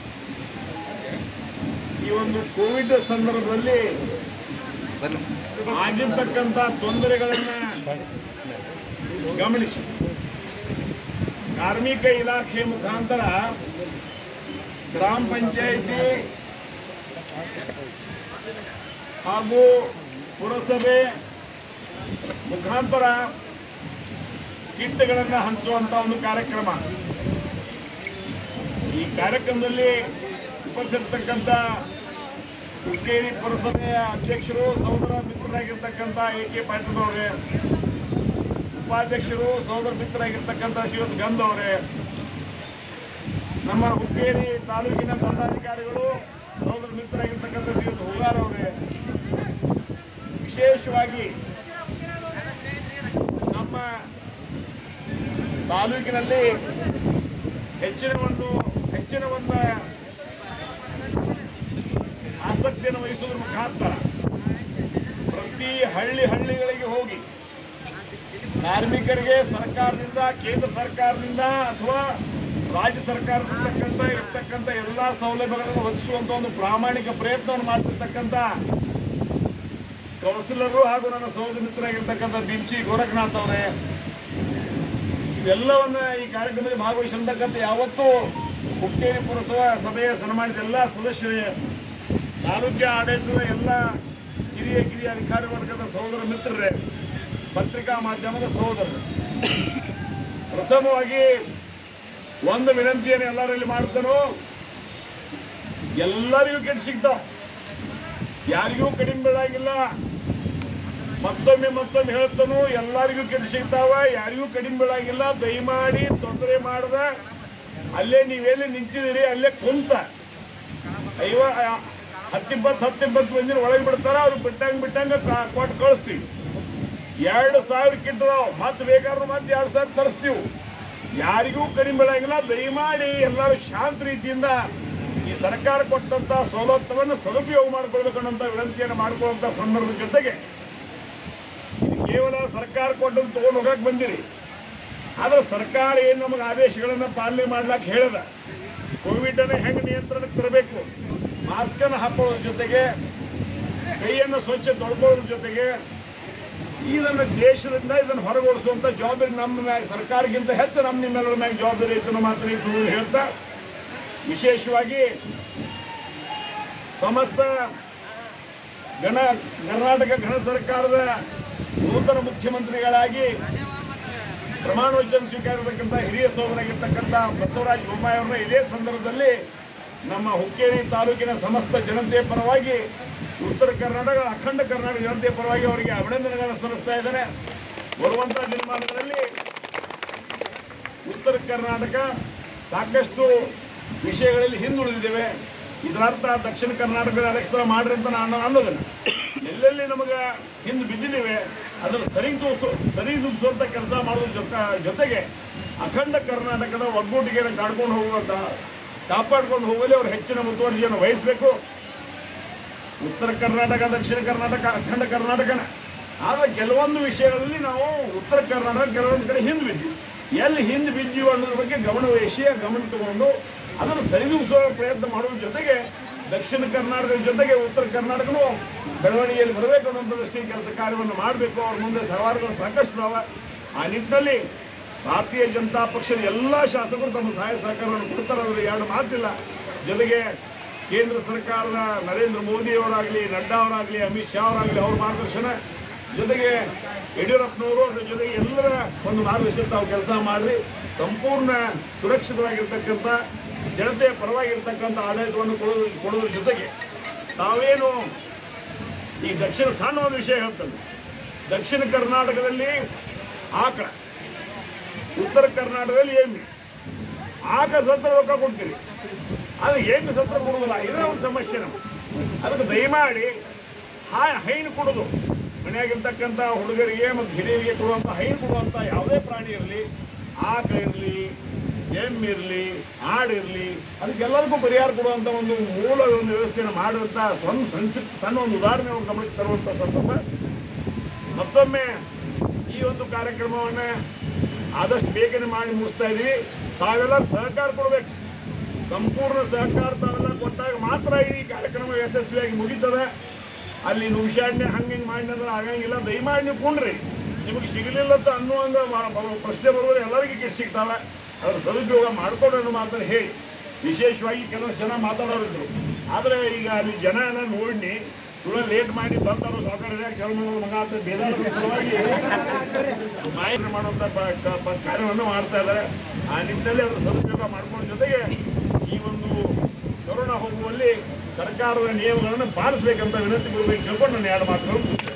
ಈ ಒಂದು ಕೋವಿಡ್ ಸಂದರ್ಭದಲ್ಲಿ ಆಗಿರ್ತಕ್ಕಂಥ ತೊಂದರೆಗಳನ್ನ ಗಮನಿಸಿ ಕಾರ್ಮಿಕ ಇಲಾಖೆ ಮುಖಾಂತರ ಗ್ರಾಮ ಪಂಚಾಯಿತಿ ಹಾಗೂ ಪುರಸಭೆ ಮುಖಾಂತರ ಕಿಟ್ಗಳನ್ನು ಹಂಚುವಂತ ಒಂದು ಕಾರ್ಯಕ್ರಮ ಈ ಕಾರ್ಯಕ್ರಮದಲ್ಲಿ ಉಪಸ್ಥಿತಕ್ಕಂಥ ಹುಕ್ಕೇರಿ ಪುರಸಭೆಯ ಅಧ್ಯಕ್ಷರು ಸಹೋದರ ಮಿತ್ರರಾಗಿರ್ತಕ್ಕಂಥ ಎ ಕೆ ಪಾಟೀಲ್ ಅವರೇ ಉಪಾಧ್ಯಕ್ಷರು ಸಹೋದರ ಮಿತ್ರರಾಗಿರ್ತಕ್ಕಂಥ ಶಿವತ್ ಗಂಧ ಅವರೇ ನಮ್ಮ ಹುಕ್ಕೇರಿ ತಾಲೂಕಿನ ದಂಡಾಧಿಕಾರಿಗಳು ಸಹೋದರ ಮಿತ್ರರಾಗಿರ್ತಕ್ಕಂಥ ಶಿವತ್ ಹುಗಾರ್ ಅವರೇ ವಿಶೇಷವಾಗಿ ನಮ್ಮ ತಾಲೂಕಿನಲ್ಲಿ ಹೆಚ್ಚಿನ ಒಂದು ಹೆಚ್ಚಿನ ಒಂದು ಆಸಕ್ತಿಯನ್ನು ವಹಿಸುವುದರ ಮುಖಾಂತರ ಪ್ರತಿ ಹಳ್ಳಿ ಹಳ್ಳಿಗಳಿಗೆ ಹೋಗಿ ಕಾರ್ಮಿಕರಿಗೆ ಸರ್ಕಾರದಿಂದ ಕೇಂದ್ರ ಸರ್ಕಾರದಿಂದ ಅಥವಾ ರಾಜ್ಯ ಸರ್ಕಾರದಿಂದ ಇರತಕ್ಕಂಥ ಎಲ್ಲ ಸೌಲಭ್ಯಗಳನ್ನು ಒದಗಿಸುವಂತ ಒಂದು ಪ್ರಾಮಾಣಿಕ ಪ್ರಯತ್ನವನ್ನು ಮಾಡ್ತಿರ್ತಕ್ಕಂಥ ಕೌನ್ಸಿಲರು ಹಾಗೂ ನನ್ನ ಸಹೋದರ ಮಿತ್ರರಾಗಿರ್ತಕ್ಕಂಥ ಬಿಂಚಿ ಗೋರಖನಾಥ್ ಅವರೇ ಇವೆಲ್ಲವನ್ನ ಈ ಕಾರ್ಯಕ್ರಮದಲ್ಲಿ ಭಾಗವಹಿಸಿರ್ತಕ್ಕಂಥ ಯಾವತ್ತೂ ಹುಕ್ಕೇರಿ ಪುರಸಭಾ ಸಭೆಯ ಸನ್ಮಾನಿತ ಎಲ್ಲ ಸದಸ್ಯರೇ ತಾಲೂಕಿನ ಆಡಳಿತದ ಎಲ್ಲ ಹಿರಿಯ ಕಿರಿಯ ಅಧಿಕಾರಿ ವರ್ಗದ ಸಹೋದರ ಮಿತ್ರರೇ ಪತ್ರಿಕಾ ಮಾಧ್ಯಮದ ಸಹೋದರರು ಪ್ರಥಮವಾಗಿ ಒಂದು ವಿನಂತಿಯನ್ನು ಎಲ್ಲರಲ್ಲಿ ಮಾಡ್ತಾನೋ ಎಲ್ಲರಿಗೂ ಕೆಟ್ಟ ಸಿಗ್ತಾವ ಯಾರಿಗೂ ಕಡಿಮೆ ಬೀಳಾಗಿಲ್ಲ ಮತ್ತೊಮ್ಮೆ ಮತ್ತೊಮ್ಮೆ ಹೇಳ್ತಾನು ಎಲ್ಲರಿಗೂ ಕೆಟ್ಟ ಸಿಗ್ತಾವ ಯಾರಿಗೂ ಕಡಿಮೆ ಬೀಳಾಗಿಲ್ಲ ದಯಮಾಡಿ ತೊಂದರೆ ಮಾಡದ ಅಲ್ಲೇ ನೀವೆಲ್ಲಿ ನಿಂತಿದ್ದೀರಿ ಅಲ್ಲೇ ಕುಂತ ಐವ ಹತ್ತಿಪ್ಪತ್ತು ಹತ್ತಿಪ್ಪತ್ತು ಮಂದಿನ ಒಳಗೆ ಬಿಡ್ತಾರ ಅವ್ರು ಬಿಟ್ಟಂಗ ಬಿಟ್ಟಂಗ ಕಾ- ಕೊಟ್ಟು ಕಳಿಸ್ತೀವಿ ಎರಡು ಸಾವಿರ ಕಿಟ್ ಮತ್ತೆ ಬೇಕಾದ್ರೆ ಮತ್ತೆ ಎರಡು ಸಾವಿರ ತರಿಸ್ತೀವಿ ಯಾರಿಗೂ ಕಡಿಮೆ ಬೀಳಂಗಿಲ್ಲ ದಯಮಾಡಿ ಎಲ್ಲರೂ ಶಾಂತ ರೀತಿಯಿಂದ ಈ ಸರ್ಕಾರ ಕೊಟ್ಟಂತ ಸವಲತ್ತುಗಳನ್ನು ಸದುಪಯೋಗ ಮಾಡ್ಕೊಳ್ಬೇಕನ್ನಂತ ವಿನಂತಿಯನ್ನು ಮಾಡ್ಕೊಳ್ಳುವಂತ ಸಂದರ್ಭದ ಜೊತೆಗೆ ಇದು ಕೇವಲ ಸರ್ಕಾರ ಕೊಟ್ಟದ್ದು ತಗೊಂಡು ಹೋಗಕ್ಕೆ ಬಂದಿರಿ ಆದ್ರೆ ಸರ್ಕಾರ ಏನು ನಮಗೆ ಆದೇಶಗಳನ್ನು ಪಾಲನೆ ಮಾಡ್ಲಾಕ ಹೇಳದ ಕೋವಿಡ್ ಅನ್ನ ಹೆಂಗೆ ನಿಯಂತ್ರಣಕ್ಕೆ ತರಬೇಕು ಮಾಸ್ಕನ್ನು ಹಾಕೊಳ್ಳೋದ್ರ ಜೊತೆಗೆ ಕೈಯನ್ನು ಸ್ವಚ್ಛ ತೊಳ್ಕೊಳ್ಳೋದ್ರ ಜೊತೆಗೆ ಇದನ್ನು ದೇಶದಿಂದ ಇದನ್ನು ಹೊರಗೋಡಿಸುವಂತ ಜವಾಬ್ದಾರಿ ನಮ್ಮ ಮ್ಯಾಗ ಸರ್ಕಾರಕ್ಕಿಂತ ಹೆಚ್ಚು ನಮ್ಮ ನಿಮ್ಮೆಲ್ಲರ ಮ್ಯಾಗ ಜವಾಬ್ದಾರಿ ಐತೆ ಅನ್ನೋ ಮಾತ್ರ ಈ ಸಂದರ್ಭದಲ್ಲಿ ಹೇಳ್ತಾ ವಿಶೇಷವಾಗಿ ಸಮಸ್ತ ಗಣ ಕರ್ನಾಟಕ ಘನ ಸರ್ಕಾರದ ನೂತನ ಮುಖ್ಯಮಂತ್ರಿಗಳಾಗಿ ಪ್ರಮಾಣ ವಚನ ಸ್ವೀಕಾರತಕ್ಕಂಥ ಹಿರಿಯ ಸೋದರಾಗಿರ್ತಕ್ಕಂಥ ಬಸವರಾಜ ಬೊಮ್ಮಾಯಿ ಅವರನ್ನ ಇದೇ ಸಂದರ್ಭದಲ್ಲಿ ನಮ್ಮ ಹುಕ್ಕೇರಿ ತಾಲೂಕಿನ ಸಮಸ್ತ ಜನತೆಯ ಪರವಾಗಿ ಉತ್ತರ ಕರ್ನಾಟಕ ಅಖಂಡ ಕರ್ನಾಟಕ ಜನತೆಯ ಪರವಾಗಿ ಅವರಿಗೆ ಅಭಿನಂದನೆಗಳನ್ನು ಸಲ್ಲಿಸ್ತಾ ಇದ್ದೇನೆ ಬರುವಂತ ದಿನಮಾನಗಳಲ್ಲಿ ಉತ್ತರ ಕರ್ನಾಟಕ ಸಾಕಷ್ಟು ವಿಷಯಗಳಲ್ಲಿ ಹಿಂದುಳಿದಿದ್ದೇವೆ ಇದರರ್ಥ ದಕ್ಷಿಣ ಕರ್ನಾಟಕದ ಅಲೆಕ್ಷನ್ ಮಾಡ್ರಿ ಅಂತ ನಾನು ಅನ್ನೋದಿಲ್ಲ ಎಲ್ಲೆಲ್ಲಿ ನಮಗೆ ಹಿಂದೆ ಬಿದ್ದಿದ್ದೇವೆ ಅದನ್ನು ಸರಿ ತೂಸು ಸರಿ ತೂಗಿಸುವಂಥ ಕೆಲಸ ಮಾಡೋದ್ರ ಜೊತೆ ಜೊತೆಗೆ ಅಖಂಡ ಕರ್ನಾಟಕದ ಒಗ್ಗೂಟಿಗೆಯನ್ನು ಕಾಡ್ಕೊಂಡು ಹೋಗುವಂತ ಕಾಪಾಡ್ಕೊಂಡು ಹೋಗಲಿ ಅವರು ಹೆಚ್ಚಿನ ಮುತುವರ್ಜಿಯನ್ನು ವಹಿಸಬೇಕು ಉತ್ತರ ಕರ್ನಾಟಕ ದಕ್ಷಿಣ ಕರ್ನಾಟಕ ಅಖಂಡ ಕರ್ನಾಟಕನ ಆದರೆ ಕೆಲವೊಂದು ವಿಷಯಗಳಲ್ಲಿ ನಾವು ಉತ್ತರ ಕರ್ನಾಟಕ ಕೆಲವೊಂದು ಕಡೆ ಹಿಂದೆ ಬಿದ್ದೀವಿ ಎಲ್ಲಿ ಹಿಂದೆ ಬಿದ್ದೀವಿ ಅನ್ನೋದ್ರ ಬಗ್ಗೆ ಗಮನ ವಹಿಸಿ ಆ ಗಮನ ತಗೊಂಡು ಅದನ್ನು ಸರಿದೂಗಿಸುವ ಪ್ರಯತ್ನ ಮಾಡೋದ್ರ ಜೊತೆಗೆ ದಕ್ಷಿಣ ಕರ್ನಾಟಕದ ಜೊತೆಗೆ ಉತ್ತರ ಕರ್ನಾಟಕನೂ ಬೆಳವಣಿಗೆಯಲ್ಲಿ ಬರಬೇಕು ಅನ್ನೋಂಥ ದೃಷ್ಟಿಯ ಕೆಲಸ ಕಾರ್ಯವನ್ನು ಮಾಡಬೇಕು ಅವ್ರ ಮುಂದೆ ಸವಾಲುಗಳು ಸಾಕಷ್ಟು ಇದಾವೆ ಆ ನಿಟ್ಟಿನಲ್ಲಿ ಭಾರತೀಯ ಜನತಾ ಪಕ್ಷದ ಎಲ್ಲ ಶಾಸಕರು ತಮ್ಮ ಸಹಾಯ ಸಹಕಾರವನ್ನು ಕೊಡ್ತಾರೆ ಅದರ ಎರಡು ಮಾತಿಲ್ಲ ಜೊತೆಗೆ ಕೇಂದ್ರ ಸರ್ಕಾರದ ನರೇಂದ್ರ ಮೋದಿ ಅವರಾಗಲಿ ನಡ್ಡಾ ಅವರಾಗಲಿ ಅಮಿತ್ ಶಾ ಅವರಾಗಲಿ ಅವ್ರ ಮಾರ್ಗದರ್ಶನ ಜೊತೆಗೆ ಯಡಿಯೂರಪ್ಪನವರು ಅದ್ರ ಜೊತೆಗೆ ಎಲ್ಲರ ಒಂದು ಮಾರ್ಗದರ್ಶನ ತಾವು ಕೆಲಸ ಮಾಡಿ ಸಂಪೂರ್ಣ ಸುರಕ್ಷಿತವಾಗಿರ್ತಕ್ಕಂಥ ಜನತೆಯ ಪರವಾಗಿರ್ತಕ್ಕಂಥ ಆಡಳಿತವನ್ನು ಕೊಡೋದ್ರ ಕೊಡೋದ್ರ ಜೊತೆಗೆ ತಾವೇನು ಈ ದಕ್ಷಿಣ ಸಣ್ಣ ಒಂದು ವಿಷಯ ಹೇಳ್ತಾನೆ ದಕ್ಷಿಣ ಕರ್ನಾಟಕದಲ್ಲಿ ಆಕಳ ಉತ್ತರ ಕರ್ನಾಟಕದಲ್ಲಿ ಎಮ್ಮೆ ಆಕ ಸತ್ರ ರೊಕ್ಕ ಕೊಡ್ತೀರಿ ಅದು ಎಮ್ಮೆ ಸತ್ರ ಕೊಡೋದಿಲ್ಲ ಇದೇ ಒಂದು ಸಮಸ್ಯೆ ನಮ್ಮ ಅದಕ್ಕೆ ದಯಮಾಡಿ ಹಾ ಹೈನು ಕೊಡೋದು ಮನೆಯಾಗಿರ್ತಕ್ಕಂಥ ಹುಡುಗರಿಗೆ ಮತ್ತು ಹಿರಿಯರಿಗೆ ಕೊಡುವಂಥ ಹೈನು ಕೊಡುವಂಥ ಯಾವುದೇ ಪ್ರಾಣಿ ಇರಲಿ ಆಕ ಇರಲಿ ಎಮ್ಮೆ ಇರಲಿ ಆಡಿರಲಿ ಅದಕ್ಕೆಲ್ಲರಿಗೂ ಪರಿಹಾರ ಕೊಡುವಂಥ ಒಂದು ಮೂಲ ಒಂದು ವ್ಯವಸ್ಥೆಯನ್ನು ಮಾಡುವಂಥ ಸಣ್ಣ ಸಂಕ್ಷಿಪ್ತ ಸಣ್ಣ ಒಂದು ಉದಾಹರಣೆ ಒಂದು ಗಮನಕ್ಕೆ ತರುವಂಥ ಸಂದರ್ಭ ಮತ್ತೊಮ್ಮೆ ಈ ಒಂದು ಕಾರ್ಯಕ್ರಮವನ್ನು ಆದಷ್ಟು ಬೇಗನೆ ಮಾಡಿ ಮುಗಿಸ್ತಾ ಇದೀವಿ ತಾವೆಲ್ಲ ಸಹಕಾರ ಕೊಡಬೇಕು ಸಂಪೂರ್ಣ ಸಹಕಾರ ತಾವೆಲ್ಲ ಕೊಟ್ಟಾಗ ಮಾತ್ರ ಈ ಕಾರ್ಯಕ್ರಮ ಯಶಸ್ವಿಯಾಗಿ ಮುಗೀತದೆ ಅಲ್ಲಿ ನೀವು ವಿಷಾಡಣೆ ಹಂಗೆ ಹಿಂಗೆ ಮಾಡಿದ್ರೆ ಆಗಂಗಿಲ್ಲ ದಯಮಾಡಿ ನೀವು ಕುಂಡ್ರಿ ನಿಮಗೆ ಸಿಗಲಿಲ್ಲ ಅಂತ ಅನ್ನುವಂಗ ಮಾ- ಬರೋ ಪ್ರಶ್ನೆ ಬರೋದು ಎಲ್ಲರಿಗೂ ಕೆಟ್ಟ ಸಿಗ್ತಾವೆ ಅದ್ರ ಸದುಪಯೋಗ ಮಾಡ್ಕೊಂಡು ಅನ್ನೋ ಮಾತನ್ನು ಹೇಳಿ ವಿಶೇಷವಾಗಿ ಕೆಲವು ಜನ ಮಾತಾಡೋರಿದ್ರು ಆದರೆ ಈಗ ಅಲ್ಲಿ ಜನ ಎಲ್ಲ ನೋಡಿ ತುಳ ಲೇಟ್ ಮಾಡಿ ಬಂದರು ಸಹಕಾರ ಚಲೋ ಮಾಡೋದು ಮಗ ಅಂತ ಬೇದಾರದ ಸಲುವಾಗಿ ಮಾಹಿತಿ ಮಾಡುವಂಥ ಪ- ಕ- ಪ- ಕಾರ್ಯವನ್ನು ಮಾಡ್ತಾ ಇದ್ದಾರೆ ಆ ನಿಟ್ಟಿನಲ್ಲಿ ಅದರ ಸದುಪಯೋಗ ಮಾಡ್ಕೊಳ್ಳೋ ಜೊತೆಗೆ ಈ ಒಂದು ಕೊರೋನಾ ಹೋಗುವಲ್ಲಿ ಸರ್ಕಾರದ ನಿಯಮಗಳನ್ನು ಪಾಲಿಸಬೇಕಂತ ವಿನಂತಿ ಕೊಡಬೇಕು ಕೇಳ್ಕೊಂಡು ನಾನು ಎರಡು ಮಾತುಗಳು ಮುಗಿಸ್ತೇನೆ.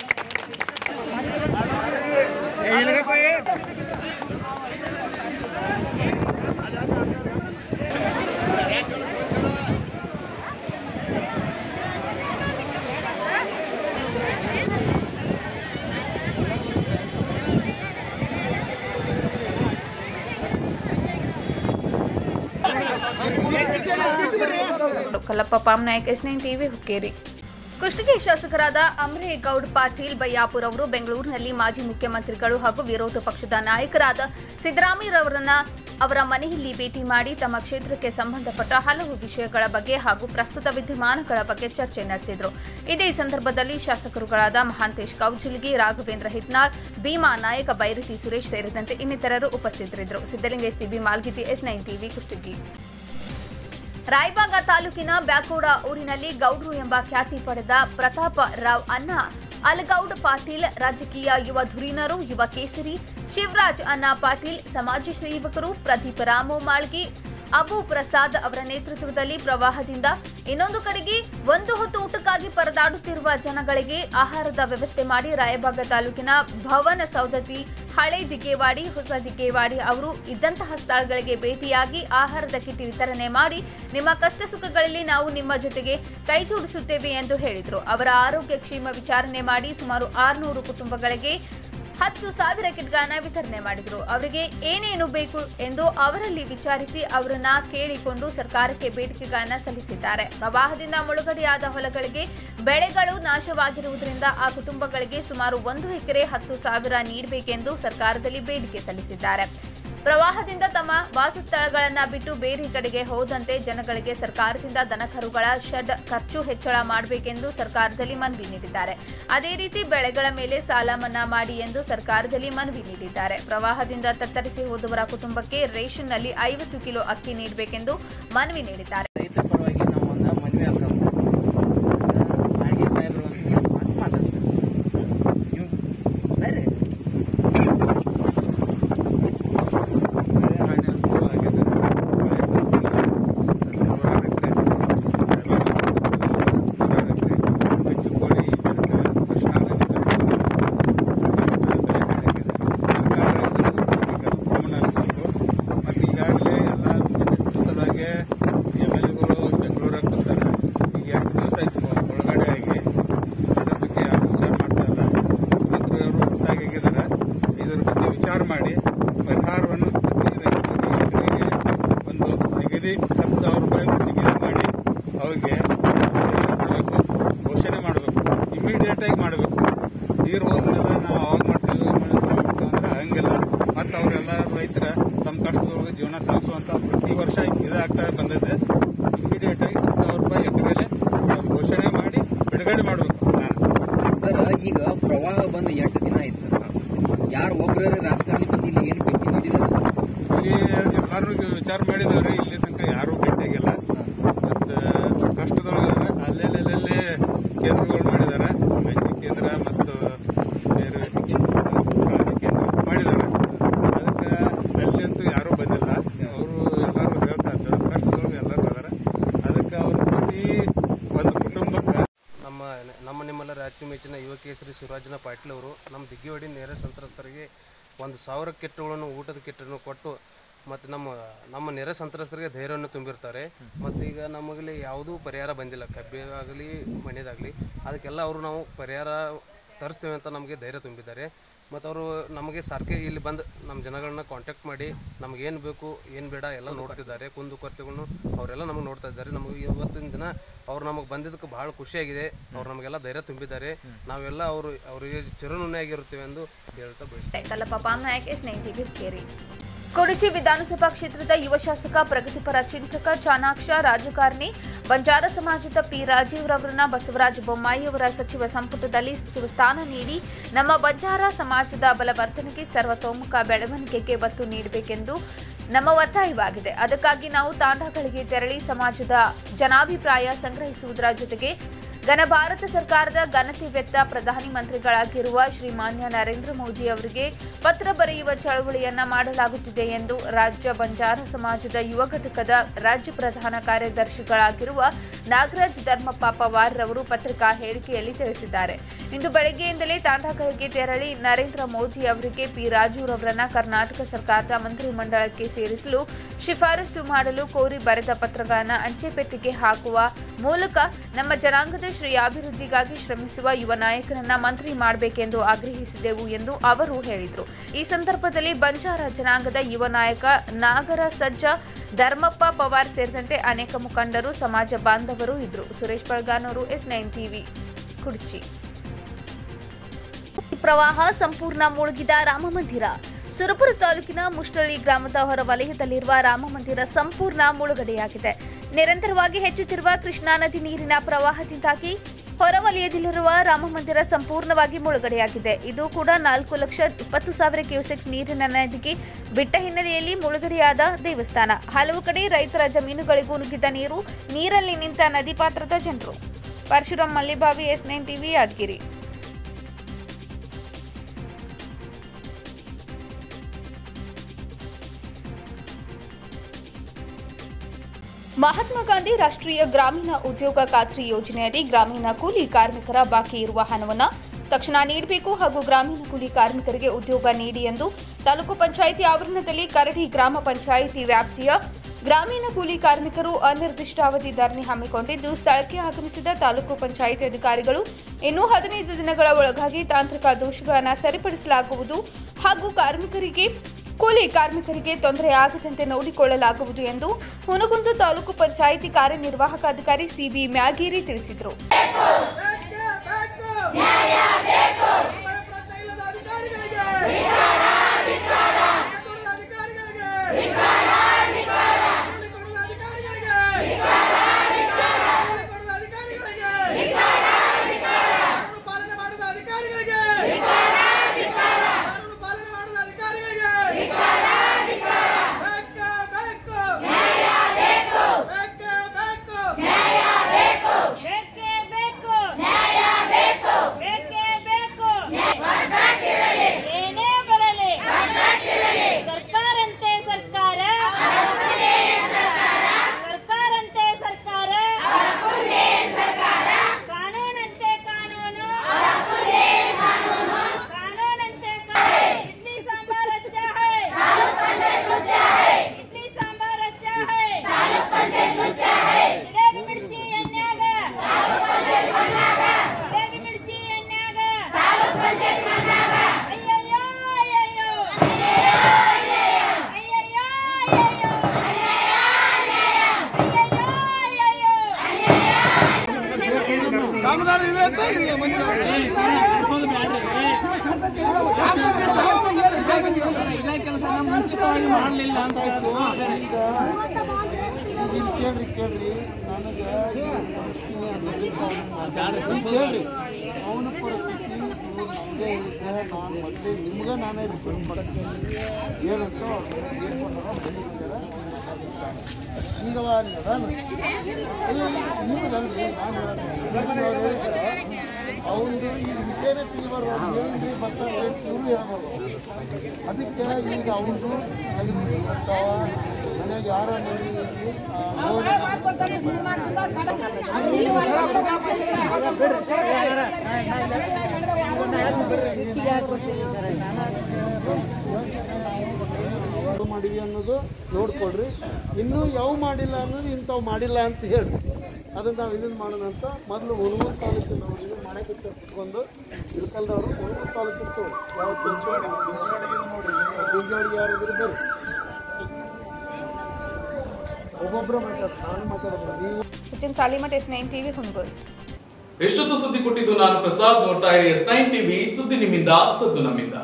Kallappa Pamnayak S nine TV Hukkeri Kushtagi ಶಾಸಕರಾದ ಅಮರೇಗೌಡ್ ಪಾಟೀಲ್ ಬಯ್ಯಾಪುರ್ ಅವರು ಬೆಂಗಳೂರಿನಲ್ಲಿ ಮಾಜಿ ಮುಖ್ಯಮಂತ್ರಿಗಳು ಹಾಗೂ ವಿರೋಧ ಪಕ್ಷದ ನಾಯಕರಾದ ಸಿದ್ದರಾಮಯ್ಯರವರನ್ನ ಅವರ ಮನೆಯಲ್ಲಿ ಭೇಟಿ ಮಾಡಿ ತಮ್ಮ ಕ್ಷೇತ್ರಕ್ಕೆ ಸಂಬಂಧಪಟ್ಟ ಹಲವು ವಿಷಯಗಳ ಬಗ್ಗೆ ಹಾಗೂ ಪ್ರಸ್ತುತ ವಿದ್ಯಮಾನಗಳ ಬಗ್ಗೆ ಚರ್ಚೆ ನಡೆಸಿದರು ಇದೇ ಸಂದರ್ಭದಲ್ಲಿ ಶಾಸಕರುಗಳಾದ ಮಹಾಂತೇಶ್ ಕೌಜಿಲ್ಗಿ ರಾಘವೇಂದ್ರ ಹಿಟ್ನಾಳ್ ಭೀಮಾ ನಾಯಕ ಬೈರತಿ ಸುರೇಶ್ ಸೇರಿದಂತೆ ಇನ್ನಿತರರು ಉಪಸ್ಥಿತರಿದ್ದರು Siddalinga C B Malgiti S nine TV Kushtagi Raibag ತಾಲೂಕಿನ ಬ್ಯಾಕೋಡ ಊರಿನಲ್ಲಿ ಗೌಡ್ರು ಎಂಬ ಖ್ಯಾತಿ ಪಡೆದ ಪ್ರತಾಪ ರಾವ್ ಅನ್ನ ಅಲಗೌಡ್ ಪಾಟೀಲ್ ರಾಜಕೀಯ ಯುವ ಧುರೀಣರು ಯುವ ಕೇಸರಿ ಶಿವರಾಜ್ ಅನ್ನ ಪಾಟೀಲ್ ಸಮಾಜ ಸೇವಕರು ಪ್ರದೀಪ್ ರಾಮು ಮಾಳ್ಗಿ ಅಬು ಪ್ರಸಾದ್ ಅವರ ನೇತೃತ್ವದಲ್ಲಿ ಪ್ರವಾಹದಿಂದ ಇನ್ನೊಂದು ಕಡೆಗೆ ಒಂದು ಹೊತ್ತು ಊಟಕ್ಕಾಗಿ ಪರದಾಡುತ್ತಿರುವ ಜನಗಳಿಗೆ ಆಹಾರದ ವ್ಯವಸ್ಥೆ ಮಾಡಿ ರಾಯಬಾಗ ತಾಲೂಕಿನ ಭವನ ಸೌದತ್ತಿ ಹಳೆ ದಿಗ್ಗೇವಾಡಿ ಹೊಸ ದಿಗ್ಗೇವಾಡಿ ಅವರು ಇದ್ದಂತಹ ಸ್ಥಳಗಳಿಗೆ ಭೇಟಿಯಾಗಿ ಆಹಾರದ ಕಿಟ್ ವಿತರಣೆ ಮಾಡಿ ನಿಮ್ಮ ಕಷ್ಟ ಸುಖಗಳಲ್ಲಿ ನಾವು ನಿಮ್ಮ ಜೊತೆಗೆ ಕೈ ಜೋಡಿಸುತ್ತೇವೆ ಎಂದು ಹೇಳಿದರು ಅವರ ಆರೋಗ್ಯ ಕ್ಷೇಮ ವಿಚಾರಣೆ ಮಾಡಿ ಸುಮಾರು ಆರುನೂರು ಕುಟುಂಬಗಳಿಗೆ ಹತ್ತು ಸಾವಿರ ಕಿಟ್ಗಳನ್ನ ವಿತರಣೆ ಮಾಡಿದರು ಅವರಿಗೆ ಏನೇನು ಬೇಕು ಎಂದು ಅವರಲ್ಲಿ ವಿಚಾರಿಸಿ ಅವರನ್ನ ಕೇಳಿಕೊಂಡು ಸರ್ಕಾರಕ್ಕೆ ಬೇಡಿಕೆಗಳನ್ನ ಸಲ್ಲಿಸಿದ್ದಾರೆ ಪ್ರವಾಹದಿಂದ ಮುಳುಗಡೆಯಾದ ಹೊಲಗಳಿಗೆ ಬೆಳೆಗಳು ನಾಶವಾಗಿರುವುದರಿಂದ ಆ ಕುಟುಂಬಗಳಿಗೆ ಸುಮಾರು ಒಂದು ಎಕರೆ ಹತ್ತು ಸಾವಿರ ನೀಡಬೇಕೆಂದು ಸರ್ಕಾರದಲ್ಲಿ ಬೇಡಿಕೆ ಸಲ್ಲಿಸಿದ್ದಾರೆ ಪ್ರವಾಹದಿಂದ ತಮ್ಮ ವಾಸಸ್ಥಳಗಳನ್ನ ಬಿಟ್ಟು ಬೇರೆ ಕಡೆಗೆ ಹೋದಂತೆ ಜನಗಳಿಗೆ ಸರ್ಕಾರದಿಂದ ದನಕರುಗಳ ಶೆಡ್ ಖರ್ಚು ಹೆಚ್ಚಳ ಮಾಡಬೇಕೆಂದು ಸರ್ಕಾರದಲ್ಲಿ ಮನವಿ ನೀಡಿದ್ದಾರೆ ಅದೇ ರೀತಿ ಬೆಳೆಗಳ ಮೇಲೆ ಸಾಲ ಮನ್ನಾ ಮಾಡಿ ಎಂದು ಸರ್ಕಾರದಲ್ಲಿ ಮನವಿ ನೀಡಿದ್ದಾರೆ ಪ್ರವಾಹದಿಂದ ತತ್ತರಿಸಿ ಹೋದವರ ಕುಟುಂಬಕ್ಕೆ ರೇಷನ್ನಲ್ಲಿ ಐವತ್ತು ಕಿಲೋ ಅಕ್ಕಿ ನೀಡಬೇಕೆಂದು ಮನವಿ ನೀಡಿದ್ದಾರೆ ರೈತರ ಪರವಾಗಿ ನಾವು ಒಂದು ಮನವಿ ಹಾಕಬೇಕು ಅಡಿಗೆ ಸಾಹೇಬರು ಅಂತ ಮಾತಾಡ್ತಾರೆ ನೀವು ಬೇರೆ ಮತ್ತು ಈಗಾಗಲೇ ಎಲ್ಲ ಸಲುವಾಗಿ ಎಮ್ ಎಲ್ ಎಗಳು ಬೆಂಗಳೂರಾಗ ಬರ್ತಾರೆ ಈಗ ಎರಡು ದಿವಸ ಆಯ್ತು ಒಳಗಡೆ ಆಗಿ ಅದ್ರ ಬಗ್ಗೆ ಯಾರು ವಿಚಾರ ಮಾಡ್ತಾ ಇಲ್ಲ ಮುಖ್ಯಮಂತ್ರಿಯವರು ಹೊಸದಾಗಿದ್ದಾರೆ ಇದ್ರ ಬಗ್ಗೆ ವಿಚಾರ ಮಾಡಿ ಪರಿಹಾರವನ್ನು ಪ್ರತಿ ರೈತರಿಗೆ ಒಂದು ನಿಗದಿ ಹತ್ತು ಸಾವಿರ ರೂಪಾಯಿ ನಿಗದಿ ಮಾಡಿ ಅವ್ರಿಗೆ ಕೊಡಬೇಕು ಘೋಷಣೆ ಮಾಡಬೇಕು ಇಮಿಡಿಯೇಟ್ ಆಗಿ ಮಾಡಬೇಕು ನೀರು ಹೋದ್ಮೇಲೆ ನಾವು ಅವಾಗ ಮಾಡ್ತೀವಿ ಇವಾಗ ಮಾಡ್ತೀವಿ ಅಂದ್ರೆ ಹಂಗಿಲ್ಲ ಮತ್ತು ಅವರೆಲ್ಲ ರೈತರ ತಮ್ಮ ಕಷ್ಟದೊಳಗೆ ಜೀವನ ಸಾಗಿಸುವಂತ ಪ್ರತಿ ವರ್ಷ ಇದಾಗ್ತಾ ಬಂದಿದೆ ಇಮಿಡಿಯೇಟ್ ಆಗಿ ಹತ್ತು ಸಾವಿರ ರೂಪಾಯಿ ಎಕರೆಲೆ ಘೋಷಣೆ ಮಾಡಿ ಬಿಡುಗಡೆ ಮಾಡಬೇಕು ಸರ್ ಈಗ ಪ್ರವಾಹ ಬಂದು ಎಂಟು ದಿನ ಆಯ್ತು ಸರ್ ಯಾರು ಒಬ್ಬರ ರಾಜಕಾರಣಿ ಬಂದು ಇಲ್ಲಿ ಏನು ಭೇಟಿ ನೀಡಿದಾರೆ ಇಲ್ಲಿ ಎಲ್ಲರೂ ವಿಚಾರ ಮಾಡಿದವ್ರಿ ಇಲ್ಲಿ ತನಕ ಯಾರೂ ಭೇಟಿಯಾಗಿಲ್ಲ ಮತ್ತು ಕಷ್ಟದೊಳಗೆ ಅಲ್ಲೆಲ್ಲೇ ಕೇಂದ್ರಗಳು ಮಾಡಿದ್ದಾರೆ ವೈದ್ಯ ಕೇಂದ್ರ ಮತ್ತು ಬೇರೆ ಕಾಳಜಿ ಕೇಂದ್ರ ಮಾಡಿದ್ದಾರೆ ಅದಕ್ಕೆ ಅಲ್ಲಂತೂ ಯಾರೂ ಬಂದಿಲ್ಲ ಅವರು ಎಲ್ಲರೂ ಹೇಳ್ತಾ ಇದ್ದಾರೆ ಕಷ್ಟದೊಳಗೆ ಎಲ್ಲರೂ ಅದಾರ ಅದಕ್ಕೆ ಅವ್ರು ಪ್ರತಿ ಒಂದು ಕುಟುಂಬಕ್ಕೆ ನಮ್ಮ ನಮ್ಮ ನಿಮ್ಮೆಲ್ಲರ ಅಚ್ಚುಮೆಚ್ಚಿನ ಯುವ ಕೇಸರಿ ಶಿವರಾಜನ ಪಾಟೀಲ್ ಅವರು ನಮ್ಮ ದಿಗ್ಗಿವಾಡಿ ನೆರೆ ಸಂತ್ರಸ್ತರಿಗೆ ಒಂದು ಸಾವಿರ ಕಿಟ್ಗಳನ್ನು ಊಟದ ಕಿಟ್ಟನ್ನು ಕೊಟ್ಟು ಮತ್ತು ನಮ್ಮ ನಮ್ಮ ನೆರೆ ಸಂತ್ರಸ್ತರಿಗೆ ಧೈರ್ಯವನ್ನು ತುಂಬಿರ್ತಾರೆ ಮತ್ತು ಈಗ ನಮಗಲ್ಲಿ ಯಾವುದೂ ಪರಿಹಾರ ಬಂದಿಲ್ಲ ಕಬ್ಬಿಗಾಗಲಿ ಮನೆಯದಾಗಲಿ ಅದಕ್ಕೆಲ್ಲ ಅವರು ನಾವು ಪರಿಹಾರ ತರಿಸ್ತೇವೆ ಅಂತ ನಮಗೆ ಧೈರ್ಯ ತುಂಬಿದ್ದಾರೆ ಮತ್ತು ಅವರು ನಮಗೆ ಸರ್ಕಾರ ಇಲ್ಲಿ ಬಂದು ನಮ್ಮ ಜನಗಳನ್ನ ಕಾಂಟ್ಯಾಕ್ಟ್ ಮಾಡಿ ನಮ್ಗೆ ಏನು ಬೇಕು ಏನು ಬೇಡ ಎಲ್ಲ ನೋಡ್ತಿದ್ದಾರೆ ಕುಂದು ಕೊರತೆಗಳನ್ನು ಅವರೆಲ್ಲ ನಮಗೆ ನೋಡ್ತಾ ಇದ್ದಾರೆ ನಮಗೆ ಇವತ್ತಿನ ದಿನ ಅವ್ರು ನಮಗೆ ಬಂದಿದ್ದಕ್ಕೆ ಭಾಳ ಖುಷಿಯಾಗಿದೆ ಅವ್ರು ನಮಗೆಲ್ಲ ಧೈರ್ಯ ತುಂಬಿದ್ದಾರೆ ನಾವೆಲ್ಲ ಅವರು ಅವರಿಗೆ ಚಿರಋಣಿಯಾಗಿರುತ್ತೇವೆ ಎಂದು ಹೇಳ್ತಾ ಬಯಸ್ತೀನಿ Kallappa Pamnayak S nine TV Hukkeri Kudachi ವಿಧಾನಸಭಾ ಕ್ಷೇತ್ರದ ಯುವ ಶಾಸಕ ಪ್ರಗತಿಪರ ಚಿಂತಕ ಚಾಣಾಕ್ಷ ರಾಜಕಾರಣಿ ಬಂಜಾರ ಸಮಾಜದ ಪಿ ರಾಜೀವ್ ರವರನ್ನ ಬಸವರಾಜ ಬೊಮ್ಮಾಯಿ ಅವರ ಸಚಿವ ಸಂಪುಟದಲ್ಲಿ ಸಚಿವ ಸ್ಥಾನ ನೀಡಿ ನಮ್ಮ ಬಂಜಾರ ಸಮಾಜದ ಬಲವರ್ಧನೆಗೆ ಸರ್ವತೋಮುಖ ಬೆಳವಣಿಗೆಗೆ ಒತ್ತು ನೀಡಬೇಕೆಂದು ನಮ್ಮ ಒತ್ತಾಯವಾಗಿದೆ ಅದಕ್ಕಾಗಿ ನಾವು ತಾಂಡಗಳಿಗೆ ತೆರಳಿ ಸಮಾಜದ ಜನಾಭಿಪ್ರಾಯ ಸಂಗ್ರಹಿಸುವುದರ ಜೊತೆಗೆ ಘನ ಭಾರತ ಸರ್ಕಾರದ ಘನತೆ ವ್ಯಕ್ತ ಪ್ರಧಾನಿ ಮಂತ್ರಿಗಳಾಗಿರುವ ಶ್ರೀಮಾನ್ಯ ನರೇಂದ್ರ ಮೋದಿ ಅವರಿಗೆ ಪತ್ರ ಬರೆಯುವ ಚಳವಳಿಯನ್ನ ಮಾಡಲಾಗುತ್ತಿದೆ ಎಂದು ರಾಜ್ಯ ಬಂಜಾರ ಸಮಾಜದ ಯುವ ಘಟಕದ ರಾಜ್ಯ ಪ್ರಧಾನ ಕಾರ್ಯದರ್ಶಿಗಳಾಗಿರುವ ನಾಗರಾಜ್ ಧರ್ಮಪ್ಪ ಪವಾರ್ ರವರು ಪತ್ರಿಕಾ ಹೇಳಿಕೆಯಲ್ಲಿ ತಿಳಿಸಿದ್ದಾರೆ ಇಂದು ಬೆಳಗ್ಗೆಯಿಂದಲೇ ತಾಂಡಾಗಳಿಗೆ ತೆರಳಿ ನರೇಂದ್ರ ಮೋದಿ ಅವರಿಗೆ ಪಿ ರಾಜುರವರನ್ನ ಕರ್ನಾಟಕ ಸರ್ಕಾರದ ಮಂತ್ರಿಮಂಡಲಕ್ಕೆ ಸೇರಿಸಲು ಶಿಫಾರಸು ಮಾಡಲು ಕೋರಿ ಬರೆದ ಪತ್ರಗಳನ್ನು ಅಂಚೆ ಪೆಟ್ಟಿಗೆ ಹಾಕುವ ಮೂಲಕ ನಮ್ಮ ಜನಾಂಗದ ಶ್ರೇಯಾಭಿವೃದ್ಧಿಗಾಗಿ ಶ್ರಮಿಸುವ ಯುವ ನಾಯಕರನ್ನ ಮಂತ್ರಿ ಮಾಡಬೇಕೆಂದು ಆಗ್ರಹಿಸಿದೆವು ಎಂದು ಅವರು ಹೇಳಿದರು ಈ ಸಂದರ್ಭದಲ್ಲಿ ಬಂಜಾರ ಜನಾಂಗದ ಯುವ ನಾಯಕ ನಾಗರ ಸಜ್ಜ ಧರ್ಮಪ್ಪ ಪವಾರ್ ಸೇರಿದಂತೆ ಅನೇಕ ಮುಖಂಡರು ಸಮಾಜ ಬಾಂಧವರು ಇದ್ರು Suresh Balganur S nine TV Kudchi ಪ್ರವಾಹ ಸಂಪೂರ್ಣ ಮುಳುಗಿದ ರಾಮ ಮಂದಿರ ಸುರಪುರ ತಾಲೂಕಿನ ಮುಷ್ಟಳ್ಳಿ ಗ್ರಾಮದ ಹೊರವಲಯದಲ್ಲಿರುವ ರಾಮ ಮಂದಿರ ಸಂಪೂರ್ಣ ಮುಳುಗಡೆಯಾಗಿದೆ ನಿರಂತರವಾಗಿ ಹೆಚ್ಚುತ್ತಿರುವ ಕೃಷ್ಣಾ ನದಿ ನೀರಿನ ಪ್ರವಾಹದಿಂದಾಗಿ ಹೊರವಲಯದಲ್ಲಿರುವ ರಾಮ ಮಂದಿರ ಸಂಪೂರ್ಣವಾಗಿ ಮುಳುಗಡೆಯಾಗಿದೆ ಇದು ಕೂಡ ನಾಲ್ಕು ಲಕ್ಷ ಇಪ್ಪತ್ತು ಸಾವಿರ ಕ್ಯೂಸೆಕ್ಸ್ ನೀರಿನ ನದಿಗೆ ಬಿಟ್ಟ ಹಿನ್ನೆಲೆಯಲ್ಲಿ ಮುಳುಗಡೆಯಾದ ದೇವಸ್ಥಾನ ಹಲವು ಕಡೆ ರೈತರ ಜಮೀನುಗಳಿಗೂ ನುಗ್ಗಿದ ನೀರು ನೀರಲ್ಲಿ ನಿಂತ ನದಿ ಪಾತ್ರದ ಜನರು Parashuram Mallibavi S nine TV Yadgir Mahatma Gandhi ರಾಷ್ಟ್ರೀಯ ಗ್ರಾಮೀಣ ಉದ್ಯೋಗ ಖಾತ್ರಿ ಯೋಜನೆಯಡಿ ಗ್ರಾಮೀಣ ಕೂಲಿ ಕಾರ್ಮಿಕರ ಬಾಕಿ ಇರುವ ಹಣವನ್ನು ತಕ್ಷಣ ನೀಡಬೇಕು ಹಾಗೂ ಗ್ರಾಮೀಣ ಕೂಲಿ ಕಾರ್ಮಿಕರಿಗೆ ಉದ್ಯೋಗ ನೀಡಿ ಎಂದು ತಾಲೂಕು ಪಂಚಾಯಿತಿ ಆವರಣದಲ್ಲಿ ಕರಡಿ ಗ್ರಾಮ ಪಂಚಾಯಿತಿ ವ್ಯಾಪ್ತಿಯ ಗ್ರಾಮೀಣ ಕೂಲಿ ಕಾರ್ಮಿಕರು ಅನಿರ್ದಿಷ್ಟಾವಧಿ ಧರಣಿ ಹಮ್ಮಿಕೊಂಡಿದ್ದು ಸ್ಥಳಕ್ಕೆ ಆಗಮಿಸಿದ ತಾಲೂಕು ಪಂಚಾಯಿತಿ ಅಧಿಕಾರಿಗಳು ಇನ್ನು ಹದಿನೈದು ದಿನಗಳ ಒಳಗಾಗಿ ತಾಂತ್ರಿಕ ದೋಷಗಳನ್ನು ಸರಿಪಡಿಸಲಾಗುವುದು ಹಾಗೂ ಕಾರ್ಮಿಕರಿಗೆ ಕೂಲಿ ಕಾರ್ಮಿಕರಿಗೆ ತೊಂದರೆ ಆಗದಂತೆ ನೋಡಿಕೊಳ್ಳಲಾಗುವುದು ಎಂದು ಹುನಗುಂದ ತಾಲೂಕು ಪಂಚಾಯಿತಿ ಕಾರ್ಯನಿರ್ವಾಹಕ ಅಧಿಕಾರಿ ಸಿಬಿ ಮ್ಯಾಗೇರಿ ತಿಳಿಸಿದರು ಏನೇ ಬರಲಿ ಸರ್ಕಾರಂತೆ ಸರ್ಕಾರ ಸರ್ಕಾರಂತೆ ಸರ್ಕಾರ ಕಾನೂನಂತೆ ಕಾನೂನು ಕಾನೂನಂತೆ ಕಾನೂನು ಇಡ್ಲಿ ಸಾಂಬಾರ್ ಅಚ್ಚಾ ಹೈ ಇಡ್ಲಿ ಸಾಂಬಾರ್ ಅಚ್ಚಾ ಹೈ ಜಿಲೇಬಿ ಮಿರ್ಚಿ ಎಣ್ಣೆಯಾಗ ಜಿಲೇಬಿ ಮಿರ್ಚಿ ಎಣ್ಣೆಯಾಗ ಅಯ್ಯಯ್ಯೋ ಅಯ್ಯಯ್ಯೋ ಅಯ್ಯಯ್ಯೋ ಅಯ್ಯಯ್ಯೋ ಇದೇ ಕೆಲಸ ಮುಂಚಿತವಾಗಿ ಮಾಡಲಿಲ್ಲ ಅಂತ ಕೇಳ್ರಿ ಕೇಳ್ರಿ ನನಗೆ ಕೇಳ್ರಿ ಅವನ ಪರಿಸ್ಥಿತಿ ನಮಗೆ ಇರುತ್ತೆ ನಾನು ಮೊದಲೇ ನಿಮ್ಗೆ ನಾನೇ ರಿಪೇರ್ ಮಾಡ್ತೀನಿ ಏನಂತ ಈಗ ಅಲ್ಲಿ ಅದಾನ ಇಲ್ಲ ನಿಮ್ಗೆ ಅಲ್ರಿ ನಾನು ಅವನು ಈ ವಿಷಯನೇ ತಿಳಿಬಾರ್ದು ಅವ್ನು ಹೇಳಿದ್ರಿ ಬರ್ತಾರೆ ಇವರು ಹೇಳ್ಬಾರ್ದು ಅದಕ್ಕೆ ಈಗ ಅವನು ಮನೆಗೆ ಯಾರೋ ನೋಡಿ ಮಾಡಿವಿ ಅನ್ನೋದು ನೋಡ್ಕೊಳ್ರಿ ಇನ್ನೂ ಯಾವ ಮಾಡಿಲ್ಲ ಅನ್ನೋದು ಇಂಥವು ಮಾಡಿಲ್ಲ ಅಂತ ಹೇಳಿ ಅದನ್ನು ನಾವು ಇದನ್ನು ಮಾಡೋಣ ಅಂತ ಮೊದಲು ಹುಣಗೂರು ತಾಲೂಕಿನ ನಾವು ಇದನ್ನು ಮಾಡಕ್ಕೆ ಕುತ್ಕೊಂಡು ಇಳ್ಕಲ್ದವರು ಹುಣಗೂರು ತಾಲೂಕು ಇರ್ತವೆ ಯಾವ ಚಿಂಚೋಡಿ ಚಿಂಚೋಡಿಗೆ ಯಾರಾದ್ರೂ ಬರ್ರಿ ಒಬ್ಬೊಬ್ಬರು ಮಾತಾಡ್ತಾರೆ ನಾನು ಮಾತಾಡೋದು ನೀವು Sachin Salimath S nine TV Hunagur ಎಷ್ಟೊತ್ತು ಸುದ್ದಿ ಕೊಟ್ಟಿದ್ದು ನಾನು ಪ್ರಸಾದ್ ನೋಡ್ತಾ ಇರಿ ಎಸ್ ನೈನ್ ಟಿವಿ ಸುದ್ದಿ ನಿಮ್ಮಿಂದ ಸದ್ದು ನಮ್ಮಿಂದ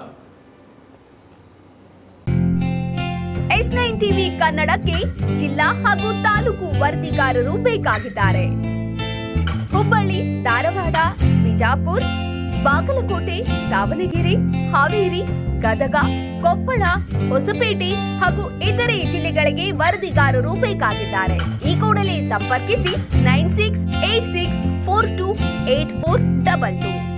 ಎಸ್ ನೈನ್ ಟಿವಿ ಕನ್ನಡಕ್ಕೆ ಜಿಲ್ಲಾ ಹಾಗೂ ತಾಲೂಕು ವರದಿಗಾರರು ಬೇಕಾಗಿದ್ದಾರೆ ಹುಬ್ಬಳ್ಳಿ ಧಾರವಾಡ ಬಿಜಾಪುರ್ ಬಾಗಲಕೋಟೆ ದಾವಣಗೆರೆ ಹಾವೇರಿ ಗದಗ ಕೊಪ್ಪಳ ಹೊಸಪೇಟೆ ಹಾಗೂ ಇತರೆ ಜಿಲ್ಲೆಗಳಿಗೆ ವರದಿಗಾರರು ಬೇಕಾಗಿದ್ದಾರೆ ಈ ಕೂಡಲೇ ಸಂಪರ್ಕಿಸಿ nine six eight six four two eight four double to